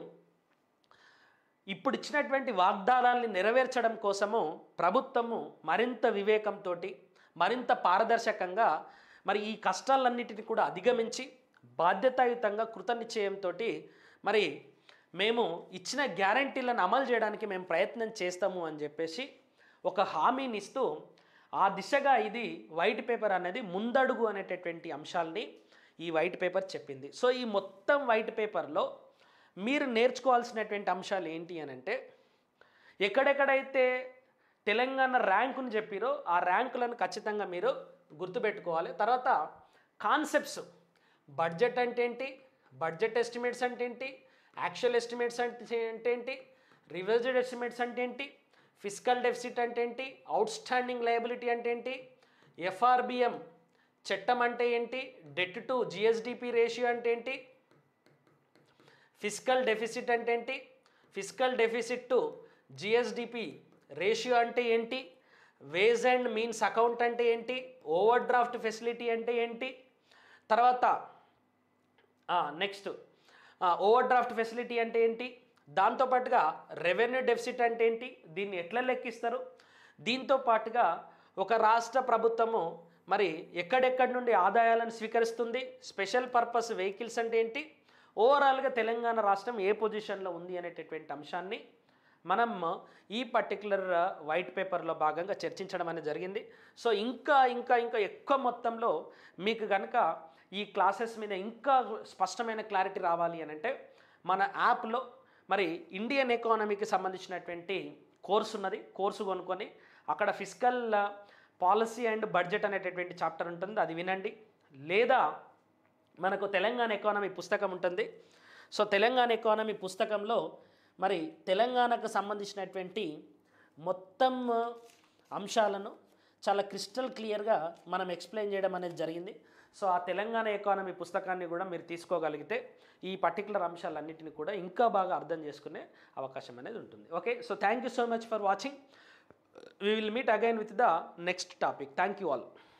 [SPEAKER 1] ఇప్పుడు ఇచ్చినటువంటి వాగ్దానాల్ని నెరవేర్చడం కోసము ప్రభుత్వము మరింత వివేకంతో మరింత పారదర్శకంగా మరి ఈ కష్టాలన్నిటిని కూడా అధిగమించి బాధ్యతాయుతంగా కృతనిశ్చయంతో మరి మేము ఇచ్చిన గ్యారంటీలను అమలు చేయడానికి మేము ప్రయత్నం చేస్తాము అని చెప్పేసి ఒక హామీని ఇస్తూ ఆ దిశగా ఇది వైట్ పేపర్ అనేది ముందడుగు అనేటటువంటి అంశాలని ఈ వైట్ పేపర్ చెప్పింది సో ఈ మొత్తం వైట్ పేపర్లో మీరు నేర్చుకోవాల్సినటువంటి అంశాలు ఏంటి అని అంటే ఎక్కడెక్కడైతే తెలంగాణ ర్యాంకుని చెప్పిరో ఆ ర్యాంకులను ఖచ్చితంగా మీరు గుర్తుపెట్టుకోవాలి తర్వాత కాన్సెప్ట్స్ బడ్జెట్ అంటే ఏంటి బడ్జెట్ ఎస్టిమేట్స్ అంటే ఏంటి యాక్చువల్ ఎస్టిమేట్స్ అంటే అంటే ఏంటి రివర్జ్డ్ ఎస్టిమేట్స్ అంటే ఏంటి ఫిజికల్ డెఫిసిట్ అంటే ఏంటి అవుట్ స్టాండింగ్ లయబిలిటీ అంటే ఏంటి ఎఫ్ఆర్బిఎం చట్టం అంటే ఏంటి డెట్ టు జిఎస్డిపి రేషియో అంటే ఏంటి ఫిజికల్ డెఫిసిట్ అంటే ఏంటి physical deficit to GSDP ratio అంటే ఏంటి వేజ్ అండ్ మీన్స్ అకౌంట్ అంటే ఏంటి ఓవర్ డ్రాఫ్ట్ ఫెసిలిటీ అంటే ఏంటి తర్వాత నెక్స్ట్ ఓవర్ డ్రాఫ్ట్ ఫెసిలిటీ అంటే ఏంటి దాంతోపాటుగా రెవెన్యూ డెఫిసిట్ అంటే ఏంటి దీన్ని ఎట్లా లెక్కిస్తారు దీంతో పాటుగా ఒక రాష్ట్ర ప్రభుత్వము మరి ఎక్కడెక్కడి నుండి ఆదాయాలను స్వీకరిస్తుంది స్పెషల్ పర్పస్ వెహికల్స్ అంటే ఏంటి ఓవరాల్గా తెలంగాణ రాష్ట్రం ఏ పొజిషన్లో ఉంది అనేటటువంటి అంశాన్ని మనం ఈ పర్టికులర్ వైట్ పేపర్లో భాగంగా చర్చించడం అనేది జరిగింది సో ఇంకా ఇంకా ఇంకా ఎక్కువ మొత్తంలో మీకు కనుక ఈ క్లాసెస్ మీద ఇంకా స్పష్టమైన క్లారిటీ రావాలి అని అంటే మన యాప్లో మరి ఇండియన్ ఎకానమీకి సంబంధించినటువంటి కోర్సు ఉన్నది కోర్సు కొనుక్కొని అక్కడ ఫిజికల్ పాలసీ అండ్ బడ్జెట్ అనేటటువంటి చాప్టర్ ఉంటుంది అది వినండి లేదా మనకు తెలంగాణ ఎకానమీ పుస్తకం ఉంటుంది సో తెలంగాణ ఎకానమీ పుస్తకంలో మరి తెలంగాణకు సంబంధించినటువంటి మొత్తం అంశాలను చాలా క్రిస్టల్ క్లియర్గా మనం ఎక్స్ప్లెయిన్ చేయడం అనేది జరిగింది సో ఆ తెలంగాణ ఎకానమీ పుస్తకాన్ని కూడా మీరు తీసుకోగలిగితే ఈ పర్టికులర్ అంశాలన్నింటినీ కూడా ఇంకా బాగా అర్థం చేసుకునే అవకాశం అనేది ఉంటుంది okay so thank you so much for watching we will meet again with the next topic thank you all